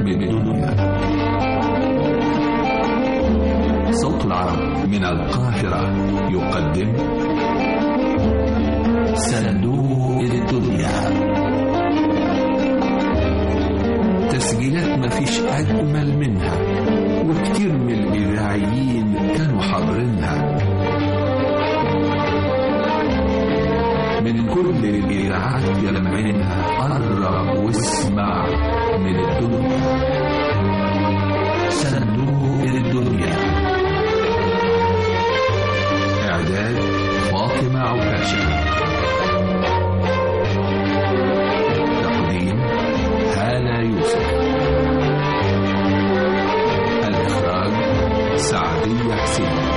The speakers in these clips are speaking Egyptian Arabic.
الدنيا صوت العرب من القاهرة يقدم صندوق الدنيا تسجيلات مفيش أجمل منها وكتير من الإذاعيين كانوا حاضرينها من كل الإذاعات يلمعينها قرب واسمع من الدنيا صندوق الدنيا إعداد فاطمة عكاشة تقديم هالة يوسف الإخراج سعدية حسين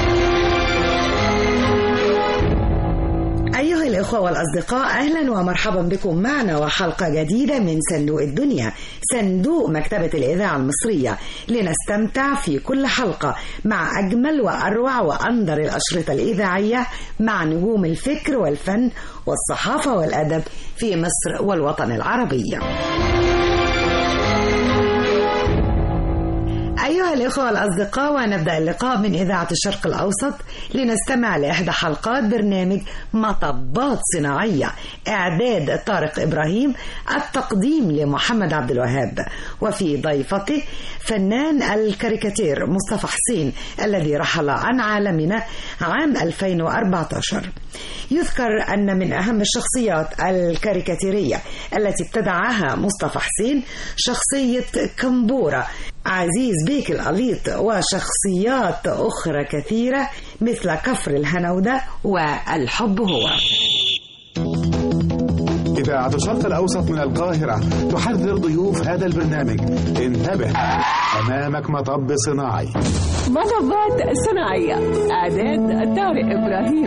أيها الإخوة والأصدقاء أهلا ومرحبا بكم معنا وحلقة جديدة من صندوق الدنيا صندوق مكتبة الإذاعة المصرية لنستمتع في كل حلقة مع أجمل وأروع وأندر الأشرطة الإذاعية مع نجوم الفكر والفن والصحافة والأدب في مصر والوطن العربي أيها الإخوة الأصدقاء ونبدأ اللقاء من إذاعة الشرق الأوسط لنستمع لإحدى حلقات برنامج مطبات صناعية إعداد طارق إبراهيم التقديم لمحمد عبد الوهاب وفي ضيفته فنان الكاريكاتير مصطفى حسين الذي رحل عن عالمنا عام 2014 يذكر أن من أهم الشخصيات الكاريكاتيرية التي ابتدعها مصطفى حسين شخصية كمبورة عزيز بيك القليط وشخصيات أخرى كثيرة مثل كفر الهنودة والحب هو إذاعة الشرق الأوسط من القاهرة تحذر ضيوف هذا البرنامج انتبه أمامك مطب صناعي مطبات صناعية إعداد طارق إبراهيم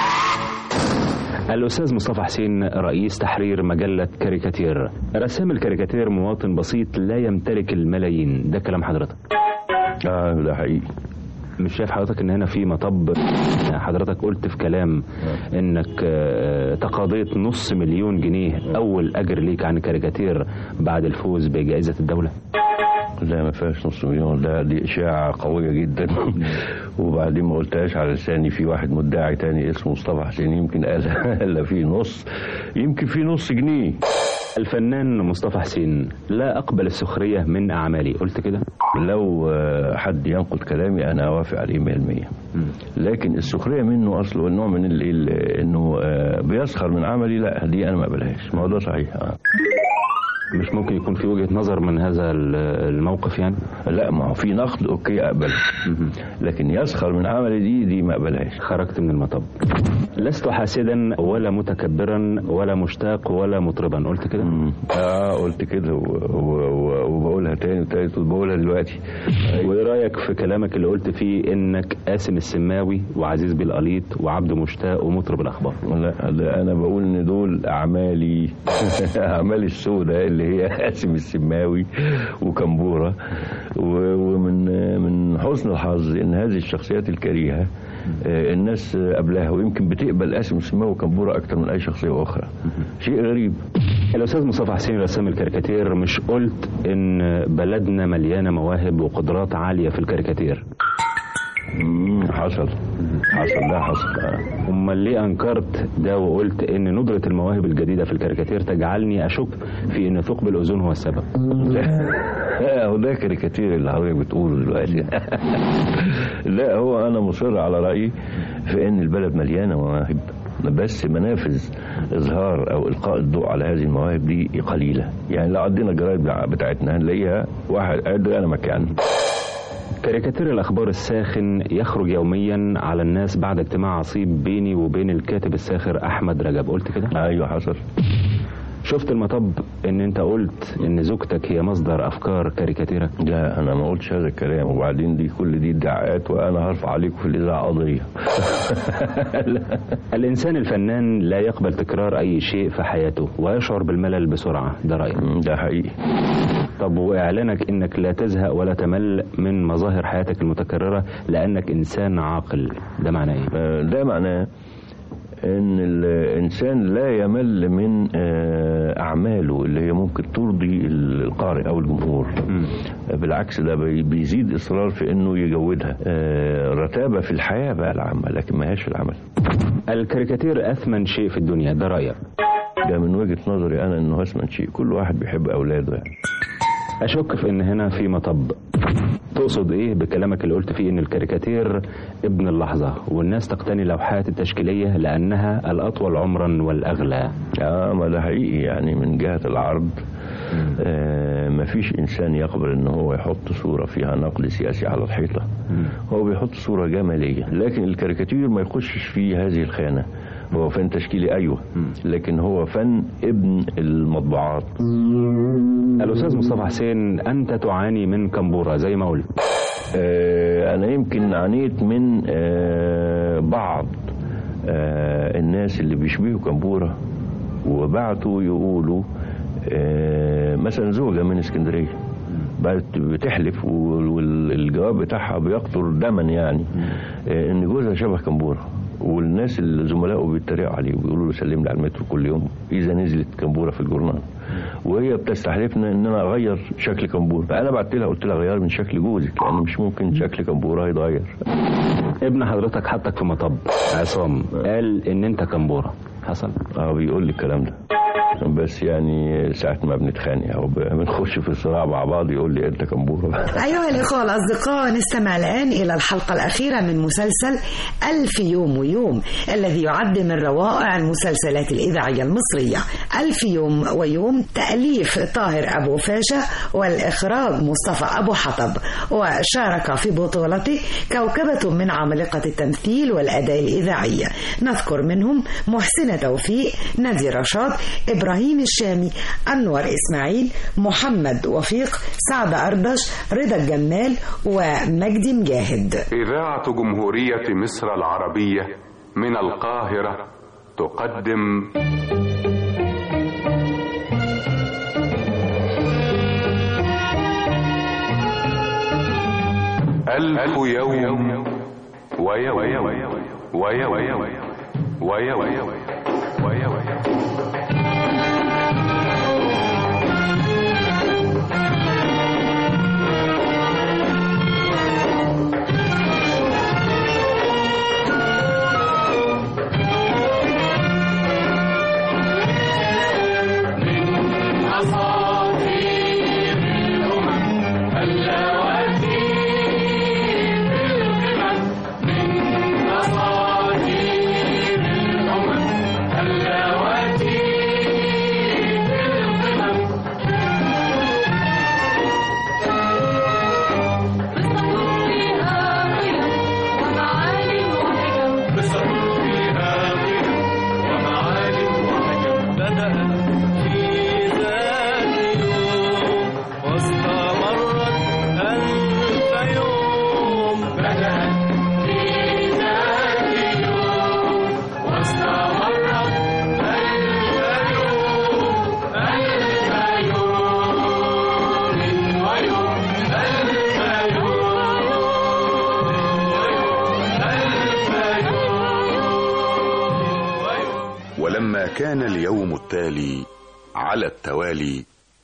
الأستاذ مصطفى حسين رئيس تحرير مجلة كاريكاتير رسام الكاريكاتير مواطن بسيط لا يمتلك الملايين ده كلام حضرتك اه ده حقيقي مش شايف حضرتك ان هنا في مطب حضرتك قلت في كلام انك آه، تقاضيت نص مليون جنيه اول اجر ليك عن الكاريكاتير بعد الفوز بجائزة الدولة لا ما فيهاش نص مليون ده دي اشاعه قويه جدا وبعدين ما قلتهاش على لساني في واحد مدعي تاني اسمه مصطفى حسين يمكن قال لا في نص يمكن في نص جنيه الفنان مصطفى حسين لا اقبل السخرية من اعمالي قلت كده لو آه، حد ينقد كلامي انا اوافق عليه 100% لكن السخريه منه اصله نوع من ال- ال- انه آه، بيسخر من عملي لا دي انا ما اقبلهاش ما هو ده صحيح آه. مش ممكن يكون في وجهة نظر من هذا ال- الموقف يعني لا ما هو في نقد اوكي اقبله لكن يسخر من عملي دي دي ما اقبلهاش خرجت من المطب لست حاسدا ولا متكبرا ولا مشتاق ولا مطربا قلت كده مم. اه قلت كده و- و- و- وبقولها تاني وتالت وبقولها دلوقتي وايه رايك في كلامك اللي قلت فيه انك قاسم السماوي وعزيز بالقليط وعبد مشتاق ومطرب الاخبار لا ده انا بقول ان دول اعمالي اعمالي السوداء اللي هي قاسم السماوي وكمبوره و- ومن من حسن الحظ ان هذه الشخصيات الكريهه آه، الناس قبلها ويمكن بتقبل قاسم السماوي وكمبوره اكتر من اي شخصيه اخرى شيء غريب الاستاذ مصطفى حسين رسام الكاريكاتير مش قلت ان بلدنا مليانه مواهب وقدرات عاليه في الكاريكاتير مم، حصل حصل ده حصل آه. امال ليه انكرت ده وقلت ان ندره المواهب الجديده في الكاريكاتير تجعلني اشك في ان ثقب الاذون هو السبب لا هو ده كاريكاتير اللي حضرتك بتقوله دلوقتي لا هو انا مصر على رايي في ان البلد مليانه مواهب بس منافذ اظهار او القاء الضوء على هذه المواهب دي قليله يعني لو عدينا الجرايد بتاعتنا هنلاقيها واحد قاعد انا مكان كاريكاتير الاخبار الساخن يخرج يوميا على الناس بعد اجتماع عصيب بيني وبين الكاتب الساخر احمد رجب قلت كده ايوه حصل شفت المطب ان انت قلت ان زوجتك هي مصدر افكار كاريكاتيرك لا انا ما قلتش هذا الكلام وبعدين دي كل دي ادعاءات وانا هرفع عليكم في الاذاعه قضيه الانسان الفنان لا يقبل تكرار اي شيء في حياته ويشعر بالملل بسرعه ده رايك مم، ده حقيقي طب واعلانك انك لا تزهق ولا تمل من مظاهر حياتك المتكرره لانك انسان عاقل ده معناه ايه آه، ده معناه ان الانسان لا يمل من آه، اعماله اللي هي ممكن ترضي القارئ او الجمهور بالعكس ده بي- بيزيد اصرار في انه يجودها آه، رتابه في الحياه بقى العامه لكن ما هياش في العمل الكاريكاتير اثمن شيء في الدنيا ده رايك ده من وجهه نظري انا انه اسمن شيء كل واحد بيحب اولاده يعني اشك في ان هنا في مطب تقصد ايه بكلامك اللي قلت فيه ان الكاريكاتير ابن اللحظه والناس تقتني لوحات التشكيليه لانها الاطول عمرا والاغلى اه ما ده حقيقي يعني من جهه العرض آه مفيش انسان يقبل ان هو يحط صوره فيها نقد سياسي على الحيطه هو بيحط صوره جماليه لكن الكاريكاتير ما يخشش في هذه الخانه هو فن تشكيلي ايوه لكن هو فن ابن المطبوعات الاستاذ مصطفى حسين انت تعاني من كمبوره زي ما قلت آه، أنا يمكن عانيت من آه، بعض آه، الناس اللي بيشبهوا كمبورة وبعتوا يقولوا آه، مثلا زوجة من اسكندرية بقت بتحلف وال- والجواب بتاعها بيقطر دما يعني آه، ان جوزها شبه كمبوره والناس اللي زملائه بيتريقوا عليه وبيقولوا له سلم لي على المترو كل يوم اذا نزلت كمبوره في الجورنال وهي بتستحلفنا ان انا اغير شكل كمبوره فانا بعت لها قلت لها غير من شكل جوزك لان مش ممكن شكل كمبوره يتغير ابن حضرتك حطك في مطب عصام قال ان انت كمبوره حصل اه بيقول لي الكلام ده بس يعني ساعة ما بنتخانق او بنخش في صراع مع بعض يقول لي انت كمبوره أيها الإخوة الأصدقاء نستمع الآن إلى الحلقة الأخيرة من مسلسل ألف يوم ويوم الذي يعد من روائع المسلسلات الإذاعية المصرية ألف يوم ويوم تأليف طاهر أبو فاشا والإخراج مصطفى أبو حطب وشارك في بطولته كوكبة من عمالقة التمثيل والأداء الإذاعي نذكر منهم محسنة توفيق نادي رشاد إبراهيم الشامي أنور إسماعيل محمد وفيق سعد أردش رضا الجمال ومجدي مجاهد إذاعة جمهورية مصر العربية من القاهرة تقدم ألف يوم ويوم ويوم ويوم ويوم ولما كان اليوم التالي على التوالي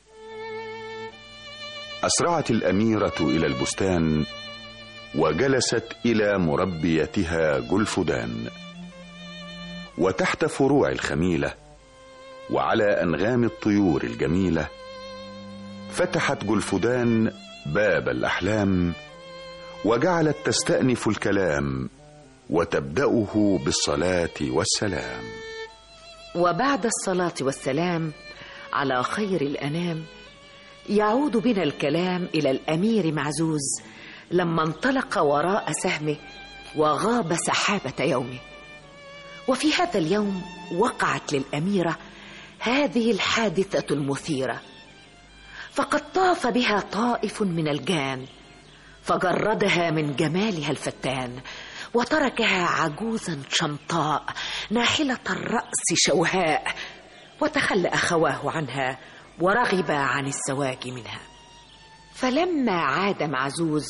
اسرعت الاميره الى البستان وجلست الى مربيتها جلفدان وتحت فروع الخميله وعلى انغام الطيور الجميله فتحت جلفدان باب الاحلام وجعلت تستانف الكلام وتبداه بالصلاه والسلام وبعد الصلاة والسلام على خير الأنام يعود بنا الكلام إلى الأمير معزوز لما انطلق وراء سهمه وغاب سحابة يومه وفي هذا اليوم وقعت للأميرة هذه الحادثة المثيرة فقد طاف بها طائف من الجان فجردها من جمالها الفتان وتركها عجوزا شمطاء ناحلة الرأس شوهاء وتخلى أخواه عنها ورغبا عن الزواج منها فلما عاد معزوز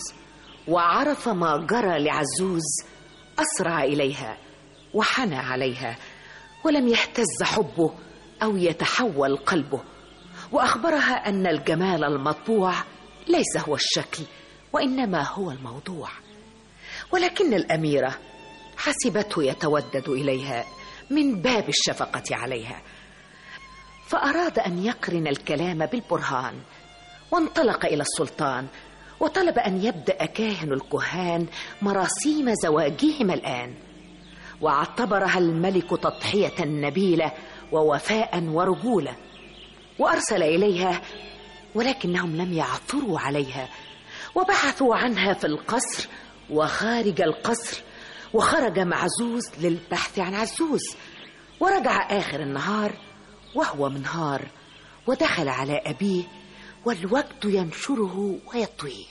وعرف ما جرى لعزوز أسرع إليها وحنى عليها ولم يهتز حبه أو يتحول قلبه وأخبرها أن الجمال المطبوع ليس هو الشكل وإنما هو الموضوع ولكن الأميرة حسبته يتودد إليها من باب الشفقة عليها فأراد أن يقرن الكلام بالبرهان وانطلق إلى السلطان وطلب أن يبدأ كاهن الكهان مراسيم زواجهما الآن واعتبرها الملك تضحية نبيلة ووفاء ورجولة وأرسل إليها ولكنهم لم يعثروا عليها وبحثوا عنها في القصر وخارج القصر وخرج معزوز للبحث عن عزوز ورجع آخر النهار وهو منهار ودخل على أبيه والوقت ينشره ويطويه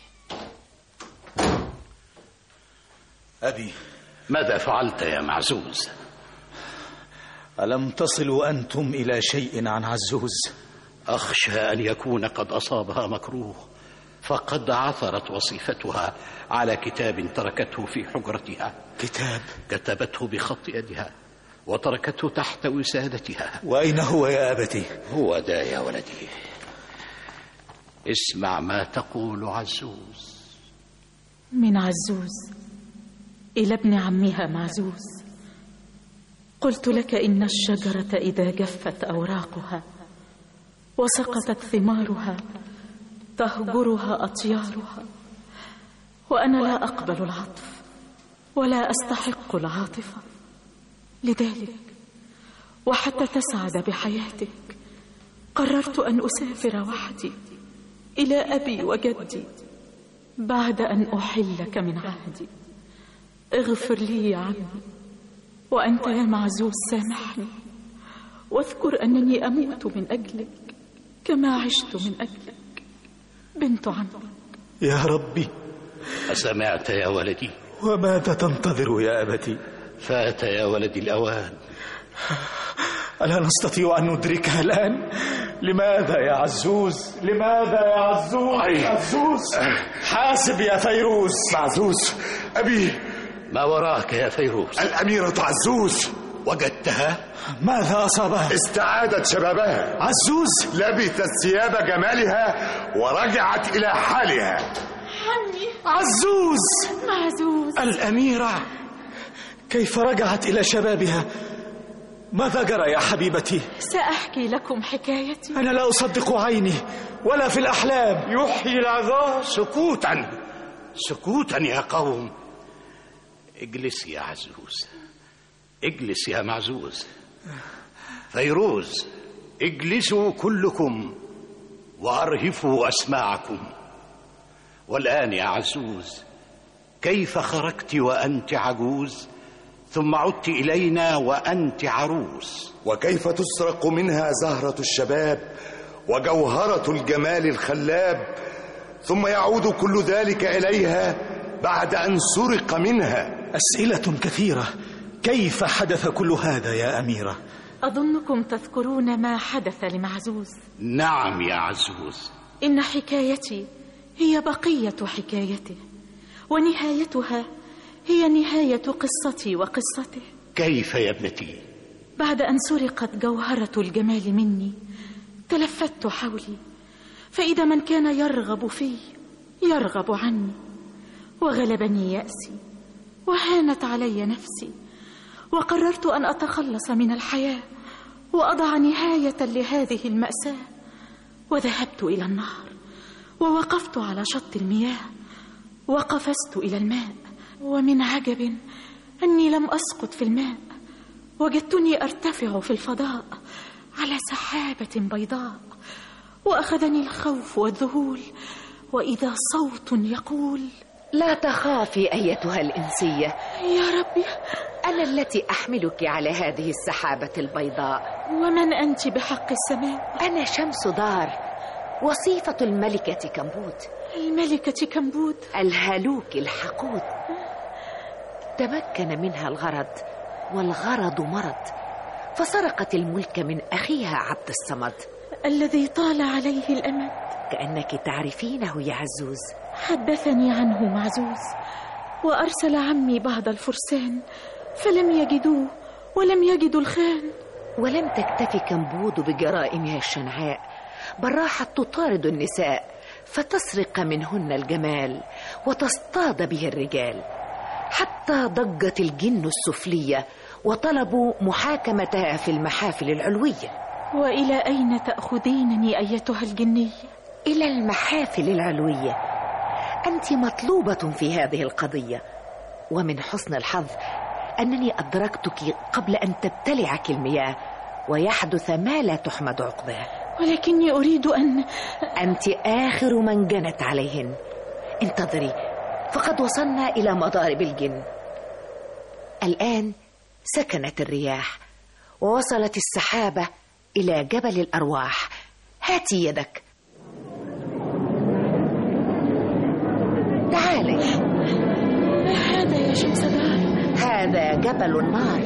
أبي ماذا فعلت يا معزوز ألم تصلوا أنتم إلى شيء عن عزوز أخشى أن يكون قد أصابها مكروه فقد عثرت وصيفتها على كتاب تركته في حجرتها كتاب كتبته بخط يدها وتركته تحت وسادتها وأين هو يا أبتي هو دا يا ولدي اسمع ما تقول عزوز من عزوز إلى ابن عمها معزوز قلت لك إن الشجرة إذا جفت أوراقها وسقطت ثمارها تهجرها أطيارها وأنا لا أقبل العطف ولا أستحق العاطفة لذلك وحتى تسعد بحياتك قررت أن أسافر وحدي إلى أبي وجدي بعد أن أحلك من عهدي اغفر لي يا عمي وأنت يا معزوز سامحني واذكر أنني أموت من أجلك كما عشت من أجلك بنت عمك يا ربي أسمعت يا ولدي وماذا تنتظر يا أبتي فات يا ولدي الأوان ألا نستطيع أن ندركها الآن لماذا يا عزوز لماذا يا عزوز أي. عزوز حاسب يا فيروز معزوز أبي ما وراك يا فيروز الأميرة عزوز وجدتها ماذا أصابها استعادت شبابها عزوز لبثت ثياب جمالها ورجعت إلى حالها عمي عزوز معزوز الأميرة كيف رجعت إلى شبابها ماذا جرى يا حبيبتي سأحكي لكم حكايتي أنا لا أصدق عيني ولا في الأحلام يحيي العظام سكوتا سكوتا يا قوم اجلس يا عزوز اجلس يا معزوز فيروز اجلسوا كلكم وارهفوا اسماعكم والان يا عزوز كيف خرجت وانت عجوز ثم عدت الينا وانت عروس وكيف تسرق منها زهرة الشباب وجوهرة الجمال الخلاب ثم يعود كل ذلك إليها بعد أن سرق منها أسئلة كثيرة كيف حدث كل هذا يا أميرة أظنكم تذكرون ما حدث لمعزوز نعم يا عزوز إن حكايتي هي بقية حكايته ونهايتها هي نهاية قصتي وقصته كيف يا ابنتي بعد أن سرقت جوهرة الجمال مني تلفت حولي فإذا من كان يرغب في يرغب عني وغلبني يأسي وهانت علي نفسي وقررت أن أتخلص من الحياة وأضع نهاية لهذه المأساة وذهبت إلى النهر ووقفت على شط المياه وقفزت إلى الماء ومن عجب أني لم أسقط في الماء وجدتني أرتفع في الفضاء على سحابة بيضاء وأخذني الخوف والذهول وإذا صوت يقول لا تخافي أيتها الإنسية يا ربي أنا التي أحملك على هذه السحابة البيضاء ومن أنت بحق السماء أنا شمس دار وصيفة الملكة كمبود الملكة كمبود الهالوك الحقود تمكن منها الغرض والغرض مرض فسرقت الملك من أخيها عبد الصمد الذي طال عليه الأمد كأنك تعرفينه يا عزوز حدثني عنه معزوز وأرسل عمي بعض الفرسان فلم يجدوه ولم يجدوا الخان ولم تكتفي كمبود بجرائمها الشنعاء بل راحت تطارد النساء فتسرق منهن الجمال وتصطاد به الرجال حتى ضجت الجن السفلية وطلبوا محاكمتها في المحافل العلوية وإلى أين تأخذينني أيتها الجنية؟ إلى المحافل العلوية أنت مطلوبة في هذه القضية ومن حسن الحظ أنني أدركتك قبل أن تبتلعك المياه ويحدث ما لا تحمد عقباه ولكني أريد أن أنت آخر من جنت عليهن انتظري فقد وصلنا إلى مضارب الجن الآن سكنت الرياح ووصلت السحابة إلى جبل الأرواح هاتي يدك تعالي ما هذا يا شمسدار؟ هذا جبل النار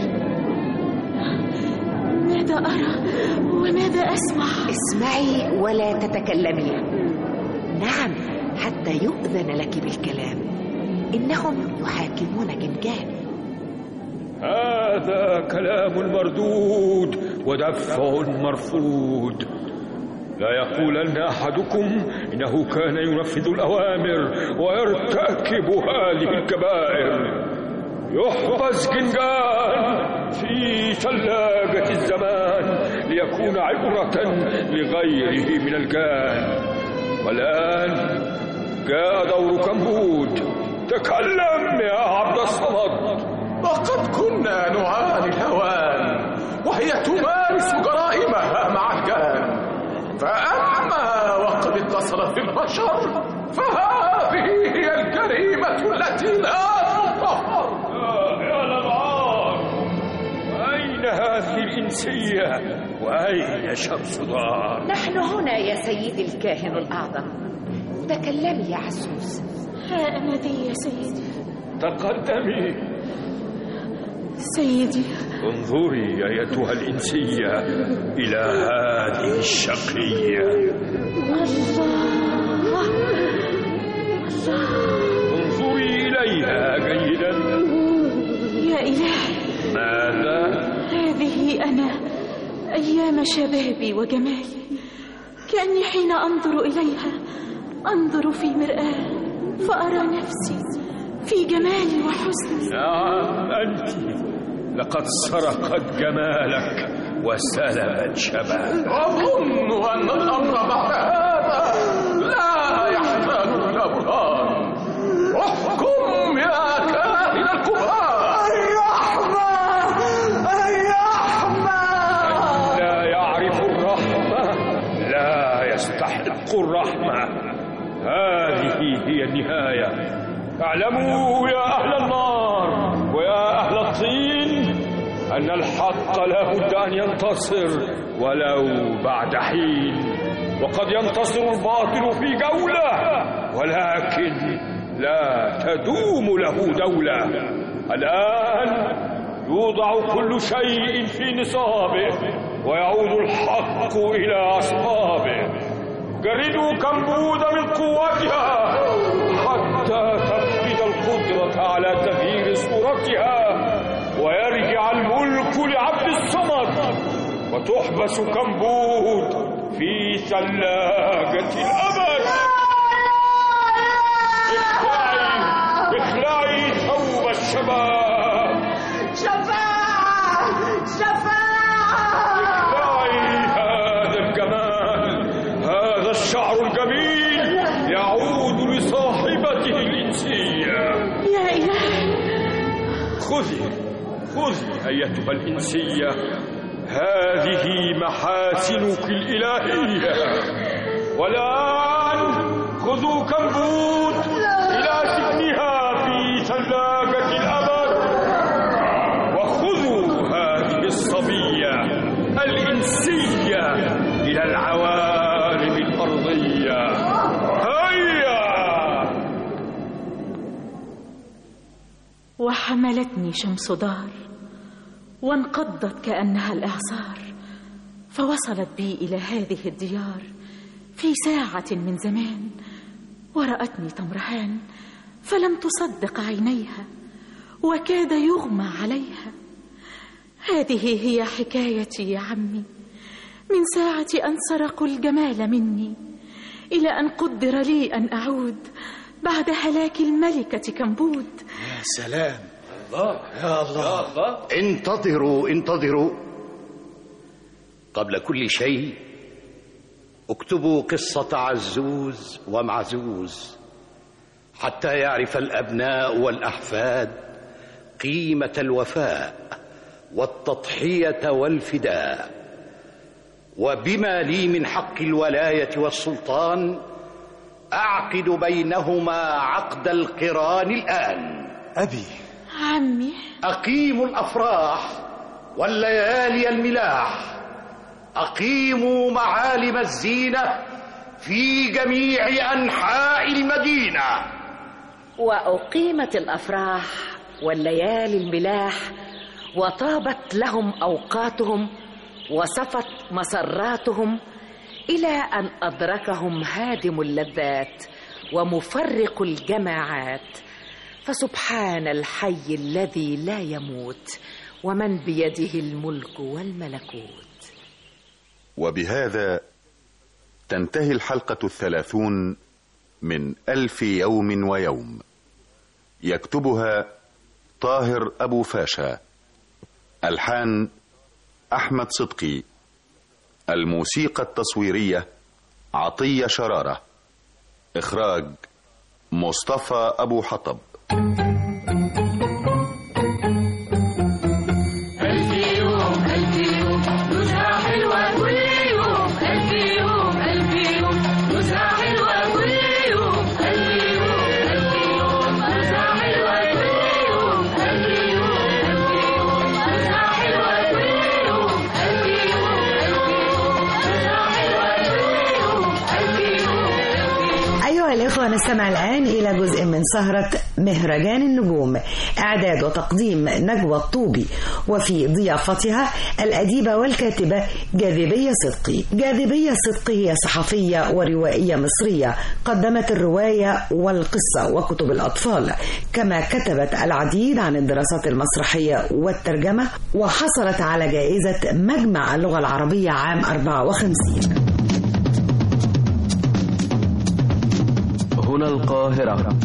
ماذا أرى وماذا أسمع؟ اسمعي ولا تتكلمي نعم حتى يؤذن لك بالكلام إنهم يحاكمون جنجان هذا كلام مردود ودفع مرفوض لا يقولن احدكم انه كان ينفذ الاوامر ويرتكب هذه الكبائر يحبس جنجان في ثلاجه الزمان ليكون عبره لغيره من الجان والان جاء دور كمبود تكلم يا عبد الصمد لقد كنا نعاني الهوان وهي تمارس جرائمها مع الجان فأما وقد اتصلت بالبشر فهذه هي الجريمة التي لا تغتفر يا لمعان أين هذه الإنسية وأين شمس دار نحن هنا يا سيدي الكاهن الأعظم تكلمي يا عزوز ها أنا ذي يا سيدي تقدمي سيدي انظري أيتها الإنسية إلى هذه الشقية الله انظري إليها جيدا يا إلهي ماذا؟ هذه أنا أيام شبابي وجمالي كأني حين أنظر إليها أنظر في مرآة فأرى نفسي في جمالي وحسني نعم أنت لقد سرقت جمالك وسلبت شبابك أظن أن الأمر بعد هذا لا يحتاج إلى برهان احكم يا كاهن الكبار الرحمة الرحمة لا يعرف الرحمة لا يستحق الرحمة هذه هي النهاية اعلموا يا أهل النار ويا أهل الطين أن الحق لا بد أن ينتصر ولو بعد حين وقد ينتصر الباطل في جولة ولكن لا تدوم له دولة الآن يوضع كل شيء في نصابه ويعود الحق إلى أصحابه جردوا كمبود من قوتها حتى تفقد القدرة على تغيير صورتها ويرجع الملك لعبد الصمد وتحبس كمبود في ثلاجة الأبد اخلعي اخلعي ثوب الشباب شفاعة شفاعة اخلعي هذا الجمال هذا الشعر الجميل يعود لصاحبته الإنسية يا إلهي خذي خذي أيتها الإنسية هذه محاسنك الإلهية والآن خذوا كمبود إلى سجنها في ثلاجة الأبد وخذوا هذه الصبية الإنسية إلى العوالم الأرضية هيا وحملتني شمس دار وانقضت كأنها الإعصار فوصلت بي إلى هذه الديار في ساعة من زمان ورأتني تمرحان فلم تصدق عينيها وكاد يغمى عليها هذه هي حكايتي يا عمي من ساعة أن سرقوا الجمال مني إلى أن قدر لي أن أعود بعد هلاك الملكة كمبود يا سلام الله يا الله انتظروا انتظروا قبل كل شيء اكتبوا قصة عزوز ومعزوز حتى يعرف الأبناء والأحفاد قيمة الوفاء والتضحية والفداء وبما لي من حق الولاية والسلطان أعقد بينهما عقد القران الآن أبي عمي أقيموا الأفراح والليالي الملاح أقيموا معالم الزينة في جميع أنحاء المدينة وأقيمت الأفراح والليالي الملاح وطابت لهم أوقاتهم وصفت مسراتهم إلى أن أدركهم هادم اللذات ومفرق الجماعات فسبحان الحي الذي لا يموت ومن بيده الملك والملكوت وبهذا تنتهي الحلقة الثلاثون من ألف يوم ويوم يكتبها طاهر أبو فاشا ألحان أحمد صدقي الموسيقى التصويرية عطية شرارة إخراج مصطفى أبو حطب ألف يوم ألف يوم نزهة حلوة كل يوم ألف يوم ألف يوم نزهة حلوة كل يوم ألف يوم ألف يوم نزهة حلوة كل يوم ألف يوم ألف يوم نزهة حلوة كل يوم ألف يوم ألف يوم نزهة حلوة كل يوم ألف يوم أيها الإخوة نستمع الآن إلى جزء من سهرة مهرجان النجوم إعداد وتقديم نجوى الطوبي وفي ضيافتها الأديبة والكاتبة جاذبية صدقي جاذبية صدقي هي صحفية وروائية مصرية قدمت الرواية والقصة وكتب الأطفال كما كتبت العديد عن الدراسات المسرحية والترجمة وحصلت على جائزة مجمع اللغة العربية عام 54 هنا القاهرة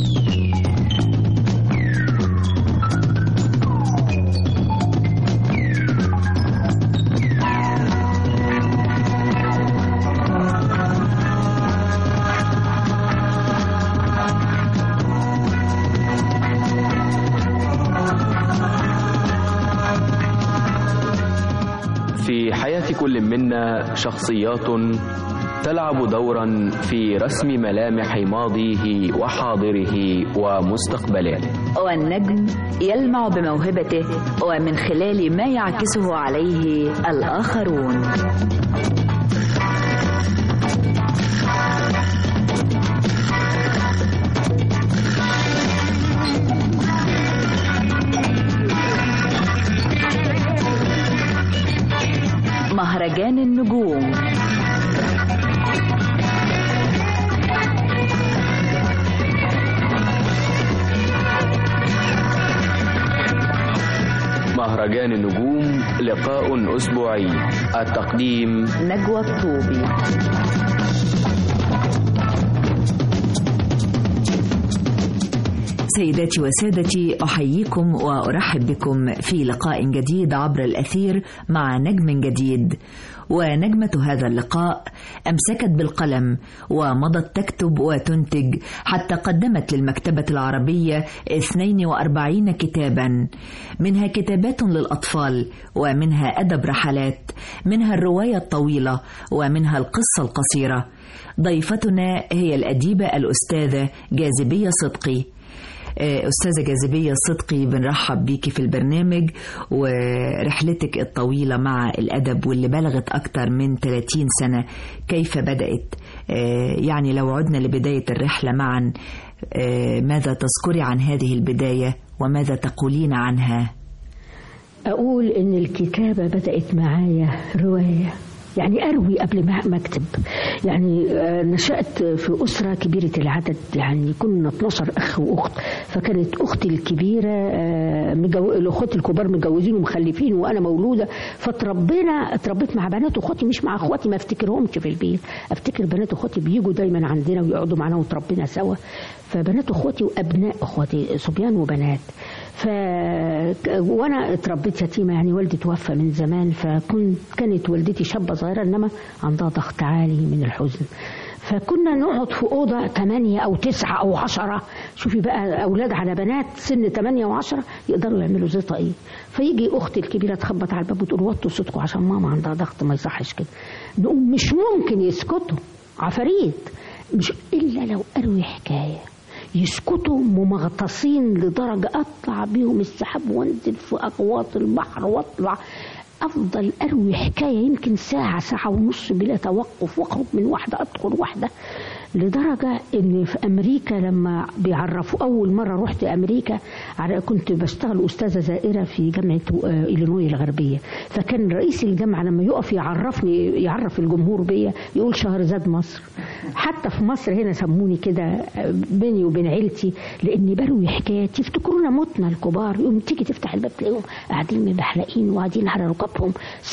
في حياة كل منا شخصيات تلعب دورا في رسم ملامح ماضيه وحاضره ومستقبله والنجم يلمع بموهبته ومن خلال ما يعكسه عليه الآخرون مهرجان النجوم مهرجان النجوم لقاء أسبوعي التقديم نجوى الطوبي سيداتي وسادتي أحييكم وأرحب بكم في لقاء جديد عبر الأثير مع نجم جديد ونجمة هذا اللقاء أمسكت بالقلم ومضت تكتب وتنتج حتى قدمت للمكتبة العربية 42 كتابا منها كتابات للأطفال ومنها أدب رحلات منها الرواية الطويلة ومنها القصة القصيرة ضيفتنا هي الأديبة الأستاذة جاذبية صدقي أستاذة جاذبية صدقي بنرحب بيكي في البرنامج ورحلتك الطويلة مع الأدب واللي بلغت أكتر من 30 سنة كيف بدأت يعني لو عدنا لبداية الرحلة معا ماذا تذكري عن هذه البداية وماذا تقولين عنها أقول إن الكتابة بدأت معايا رواية يعني اروي قبل ما ما اكتب يعني آه، نشأت في أسرة كبيرة العدد يعني كنا 12 أخ وأخت فكانت أختي الكبيرة آه، مجو... الأخوات الكبار متجوزين ومخلفين وأنا مولودة فتربينا اتربيت مع بنات أخواتي مش مع أخواتي ما افتكرهمش في البيت أفتكر بنات أخواتي بيجوا دايما عندنا ويقعدوا معانا وتربينا سوا فبنات أخواتي وأبناء أخواتي صبيان وبنات ف وانا اتربيت يتيمه يعني والدي توفى من زمان فكنت كانت والدتي شابه صغيره انما عندها ضغط عالي من الحزن فكنا نقعد في أوضة ثمانية أو تسعة أو عشرة شوفي بقى أولاد على بنات سن ثمانية وعشرة يقدروا يعملوا زي طاقية فيجي أختي الكبيرة تخبط على الباب وتقول وطوا صوتكم عشان ماما عندها ضغط ما يصحش كده نقوم مش ممكن يسكتوا عفاريت مش إلا لو أروي حكاية يسكتوا ممغطسين لدرجة أطلع بيهم السحاب وانزل في أغواط البحر واطلع أفضل أروي حكاية يمكن ساعة ساعة ونص بلا توقف وأخرج من واحدة أدخل واحدة لدرجة إن في أمريكا لما بيعرفوا أول مرة رحت أمريكا على- كنت بشتغل أستاذة زائرة في جامعة آه، إلينوي الغربية فكان رئيس الجامعة لما يقف يعرفني يعرف الجمهور بيا يقول شهرزاد مصر حتى في مصر هنا سموني كده آه، بيني وبين عيلتي لاني بروي حكايات يفتكرونا متنا الكبار يقوم تيجي تفتح الباب تلاقيهم قاعدين مبحلقين وقاعدين على ركبهم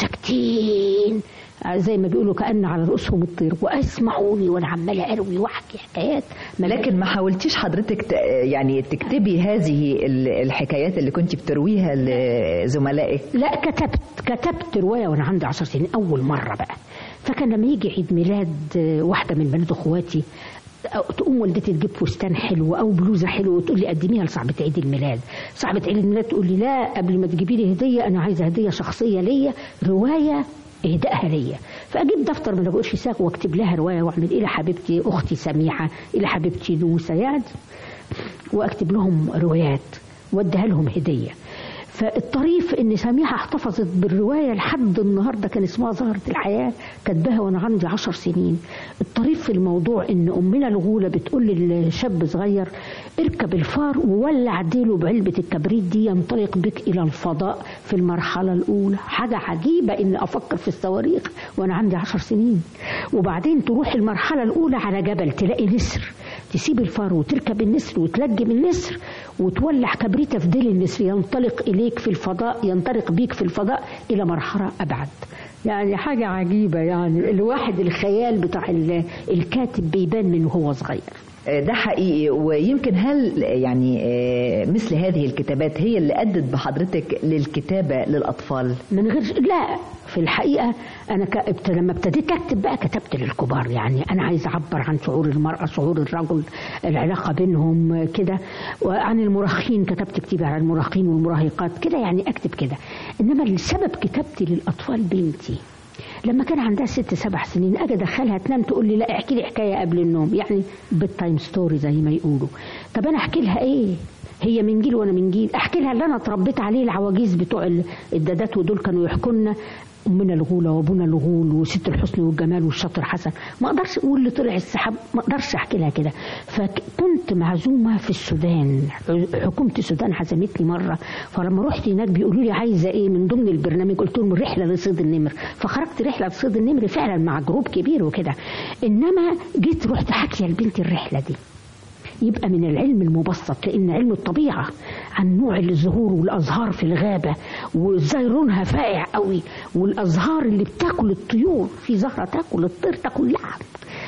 ساكتين آه، زي ما بيقولوا كأن على رؤوسهم الطير واسمعوني وانا عماله اروي واحكي حكايات لكن ما حاولتيش حضرتك ت... يعني تكتبي هذه ال- الحكايات اللي كنت بترويها لزملائك لا كتبت كتبت روايه وانا عندي عشر سنين اول مره بقى فكان لما يجي عيد ميلاد آه، واحده من بنات اخواتي أو تقوم والدتي تجيب فستان حلو او بلوزه حلوه وتقول لي قدميها لصاحبه عيد الميلاد صاحبه عيد الميلاد تقول لي لا قبل ما تجيبي لي هديه انا عايزه هديه شخصيه ليا روايه اهدائها ليا فاجيب دفتر من ابو قرش ساق واكتب لها روايه واعمل الى حبيبتي اختي سميحه الى حبيبتي نوسه يعني واكتب لهم روايات واديها لهم هديه فالطريف ان سميحه احتفظت بالروايه لحد النهارده كان اسمها زهره الحياه كاتباها وانا عندي عشر سنين الطريف في الموضوع ان امنا الغوله بتقول للشاب صغير اركب الفار وولع ديله بعلبه الكبريت دي ينطلق بك الى الفضاء في المرحله الاولى حاجه عجيبه ان افكر في الصواريخ وانا عندي عشر سنين وبعدين تروح المرحله الاولى على جبل تلاقي نسر تسيب الفار وتركب النسر وتلجم النسر وتولع كبريتة في ديل النسر ينطلق إليك في الفضاء ينطلق بيك في الفضاء إلى مرحلة أبعد يعني حاجة عجيبة يعني الواحد الخيال بتاع ال- الكاتب بيبان من وهو صغير ده حقيقي ويمكن هل يعني آه، مثل هذه الكتابات هي اللي أدت بحضرتك للكتابة للأطفال من غير لا في الحقيقة أنا ك... ابت- لما ابتديت أكتب بقى كتبت للكبار يعني أنا عايز أعبر عن شعور المرأة شعور الرجل العلاقة بينهم كده وعن المراهقين كتبت كتير عن المراهقين والمراهقات كده يعني أكتب كده إنما السبب كتابتي للأطفال بنتي لما كان عندها ست سبع سنين اجي ادخلها تنام تقول لي لا احكي لي حكايه قبل النوم يعني بيت تايم ستوري زي ما يقولوا طب انا احكي لها ايه هي من جيل وانا من جيل احكي لها اللي انا اتربيت عليه العواجيز بتوع ال- الدادات ودول كانوا يحكوا لنا امنا الغوله وابونا الغول وست الحسن والجمال والشاطر حسن ما اقدرش اقول اللي طلع السحاب ما اقدرش احكي لها كده فكنت معزومه في السودان حكومه السودان عزمتني مره فلما رحت هناك بيقولوا لي عايزه ايه من ضمن البرنامج قلت لهم رحله لصيد النمر فخرجت رحله لصيد النمر فعلا مع جروب كبير وكده انما جيت رحت حاكيه لبنتي الرحله دي يبقى من العلم المبسط لان علم الطبيعه عن نوع الزهور والازهار في الغابه وازاي لونها فائع قوي والازهار اللي بتاكل الطيور في زهره تاكل الطير تاكل لحم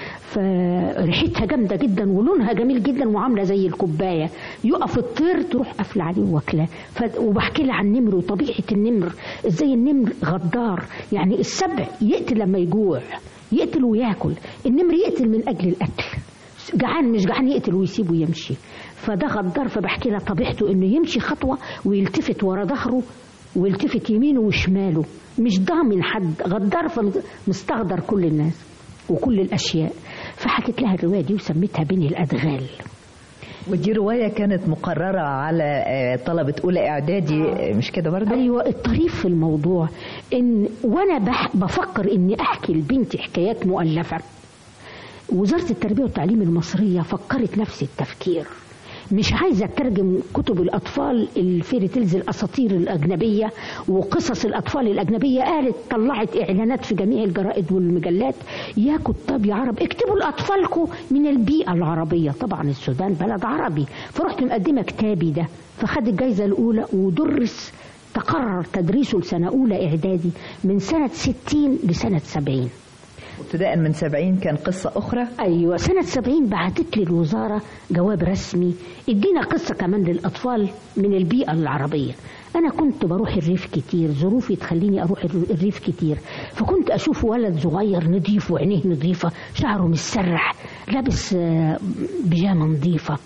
فريحتها جامده جدا ولونها جميل جدا وعامله زي الكوبايه يقف الطير تروح قافله عليه واكلاه ف- وبحكي لها عن النمر وطبيعه النمر ازاي النمر غدار يعني السبع يقتل لما يجوع يقتل وياكل النمر يقتل من اجل الاكل جعان مش جعان يقتل ويسيبه يمشي فده غدار فبحكي لها طبيعته انه يمشي خطوه ويلتفت ورا ظهره ويلتفت يمينه وشماله مش ضامن حد غدار فمستغدر كل الناس وكل الاشياء فحكيت لها الروايه دي وسميتها بني الادغال ودي رواية كانت مقررة على آه، طلبة أولى إعدادي آه، مش كده برضه؟ ايوه الطريف في الموضوع ان وانا بح بفكر اني احكي لبنتي حكايات مؤلفه وزاره التربيه والتعليم المصريه فكرت نفس التفكير مش عايزه اترجم كتب الاطفال الفيري تيلز الاساطير الاجنبيه وقصص الاطفال الاجنبيه قالت طلعت اعلانات في جميع الجرائد والمجلات يا كتاب يا عرب اكتبوا لاطفالكم من البيئه العربيه طبعا السودان بلد عربي فرحت مقدمه كتابي ده فخد الجائزه الاولى ودرس تقرر تدريسه لسنه اولى اعدادي من سنه 60 لسنه 70 ابتداء من 70 كان قصة أخرى ايوه سنه 70 بعتت لي الوزاره جواب رسمي ادينا قصه كمان للاطفال من البيئه العربيه انا كنت بروح الريف كتير ظروفي تخليني اروح الر- الريف كتير فكنت اشوف ولد صغير نظيف وعينيه نظيفه شعره مسرح لابس آه، بيجامه نظيفه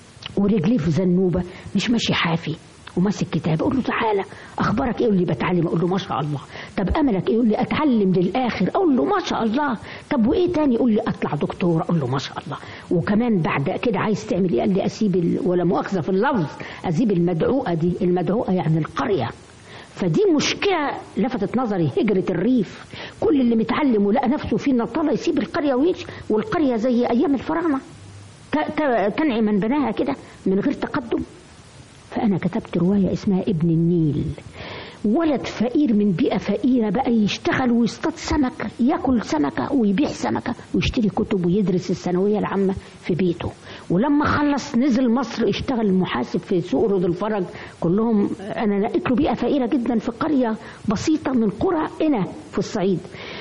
ورجليه في زنوبه مش ماشي حافي وماسك كتاب اقول له تعالى اخبارك ايه يقول لي بتعلم اقول له ما شاء الله طب املك ايه يقول لي اتعلم للاخر اقول له ما شاء الله طب وايه تاني يقول لي اطلع دكتور اقول له ما شاء الله وكمان بعد كده عايز تعمل ايه قال لي اسيب ال... ولا مؤاخذه في اللفظ اسيب المدعوقه دي المدعوقه يعني القريه فدي مشكلة لفتت نظري هجرة الريف كل اللي متعلم ولقى نفسه في نطالة يسيب القرية ويمشي والقرية زي أيام الفراعنة ت- ت- تنعي من بناها كده من غير تقدم فأنا كتبت رواية اسمها ابن النيل ولد فقير من بيئة فقيرة بقى يشتغل ويصطاد سمك ياكل سمكة ويبيع سمكة ويشتري كتب ويدرس الثانوية العامة في بيته ولما خلص نزل مصر اشتغل محاسب في سوق رود الفرج كلهم انا لقيت له بيئة فقيرة جدا في قرية بسيطة من قرى هنا في الصعيد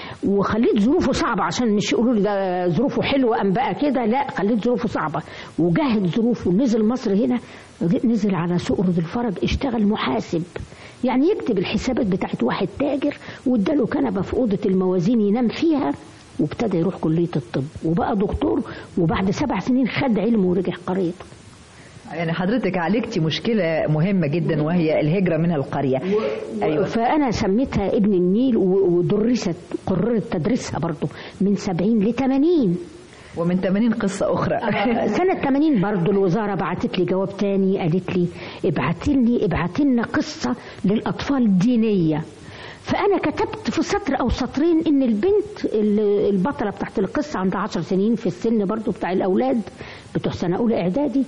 وخليت ظروفه صعبة عشان مش يقولوا لي ده ظروفه حلوة أم بقى كده لا خليت ظروفه صعبة وجاهد ظروفه نزل مصر هنا نزل على سوق رود الفرج اشتغل محاسب يعني يكتب الحسابات بتاعت واحد تاجر واداله كنبة في أوضة الموازين ينام فيها وابتدى يروح كلية الطب وبقى دكتور وبعد سبع سنين خد علمه ورجع قريته يعني حضرتك عالجتي مشكلة مهمة جدا وهي الهجرة من القرية أيوة. فأنا سميتها ابن النيل و- ودرست قررت تدريسها برضه من 70 ل 80 ومن 80 قصة أخرى سنة 80 برضه الوزارة بعتت لي جواب تاني قالت لي ابعت لي ابعت لنا قصة للأطفال دينية فأنا كتبت في سطر أو سطرين إن البنت ال- البطلة بتاعت القصة عندها عشر سنين في السن برضو بتاع الأولاد بتوع سنة أولى إعدادي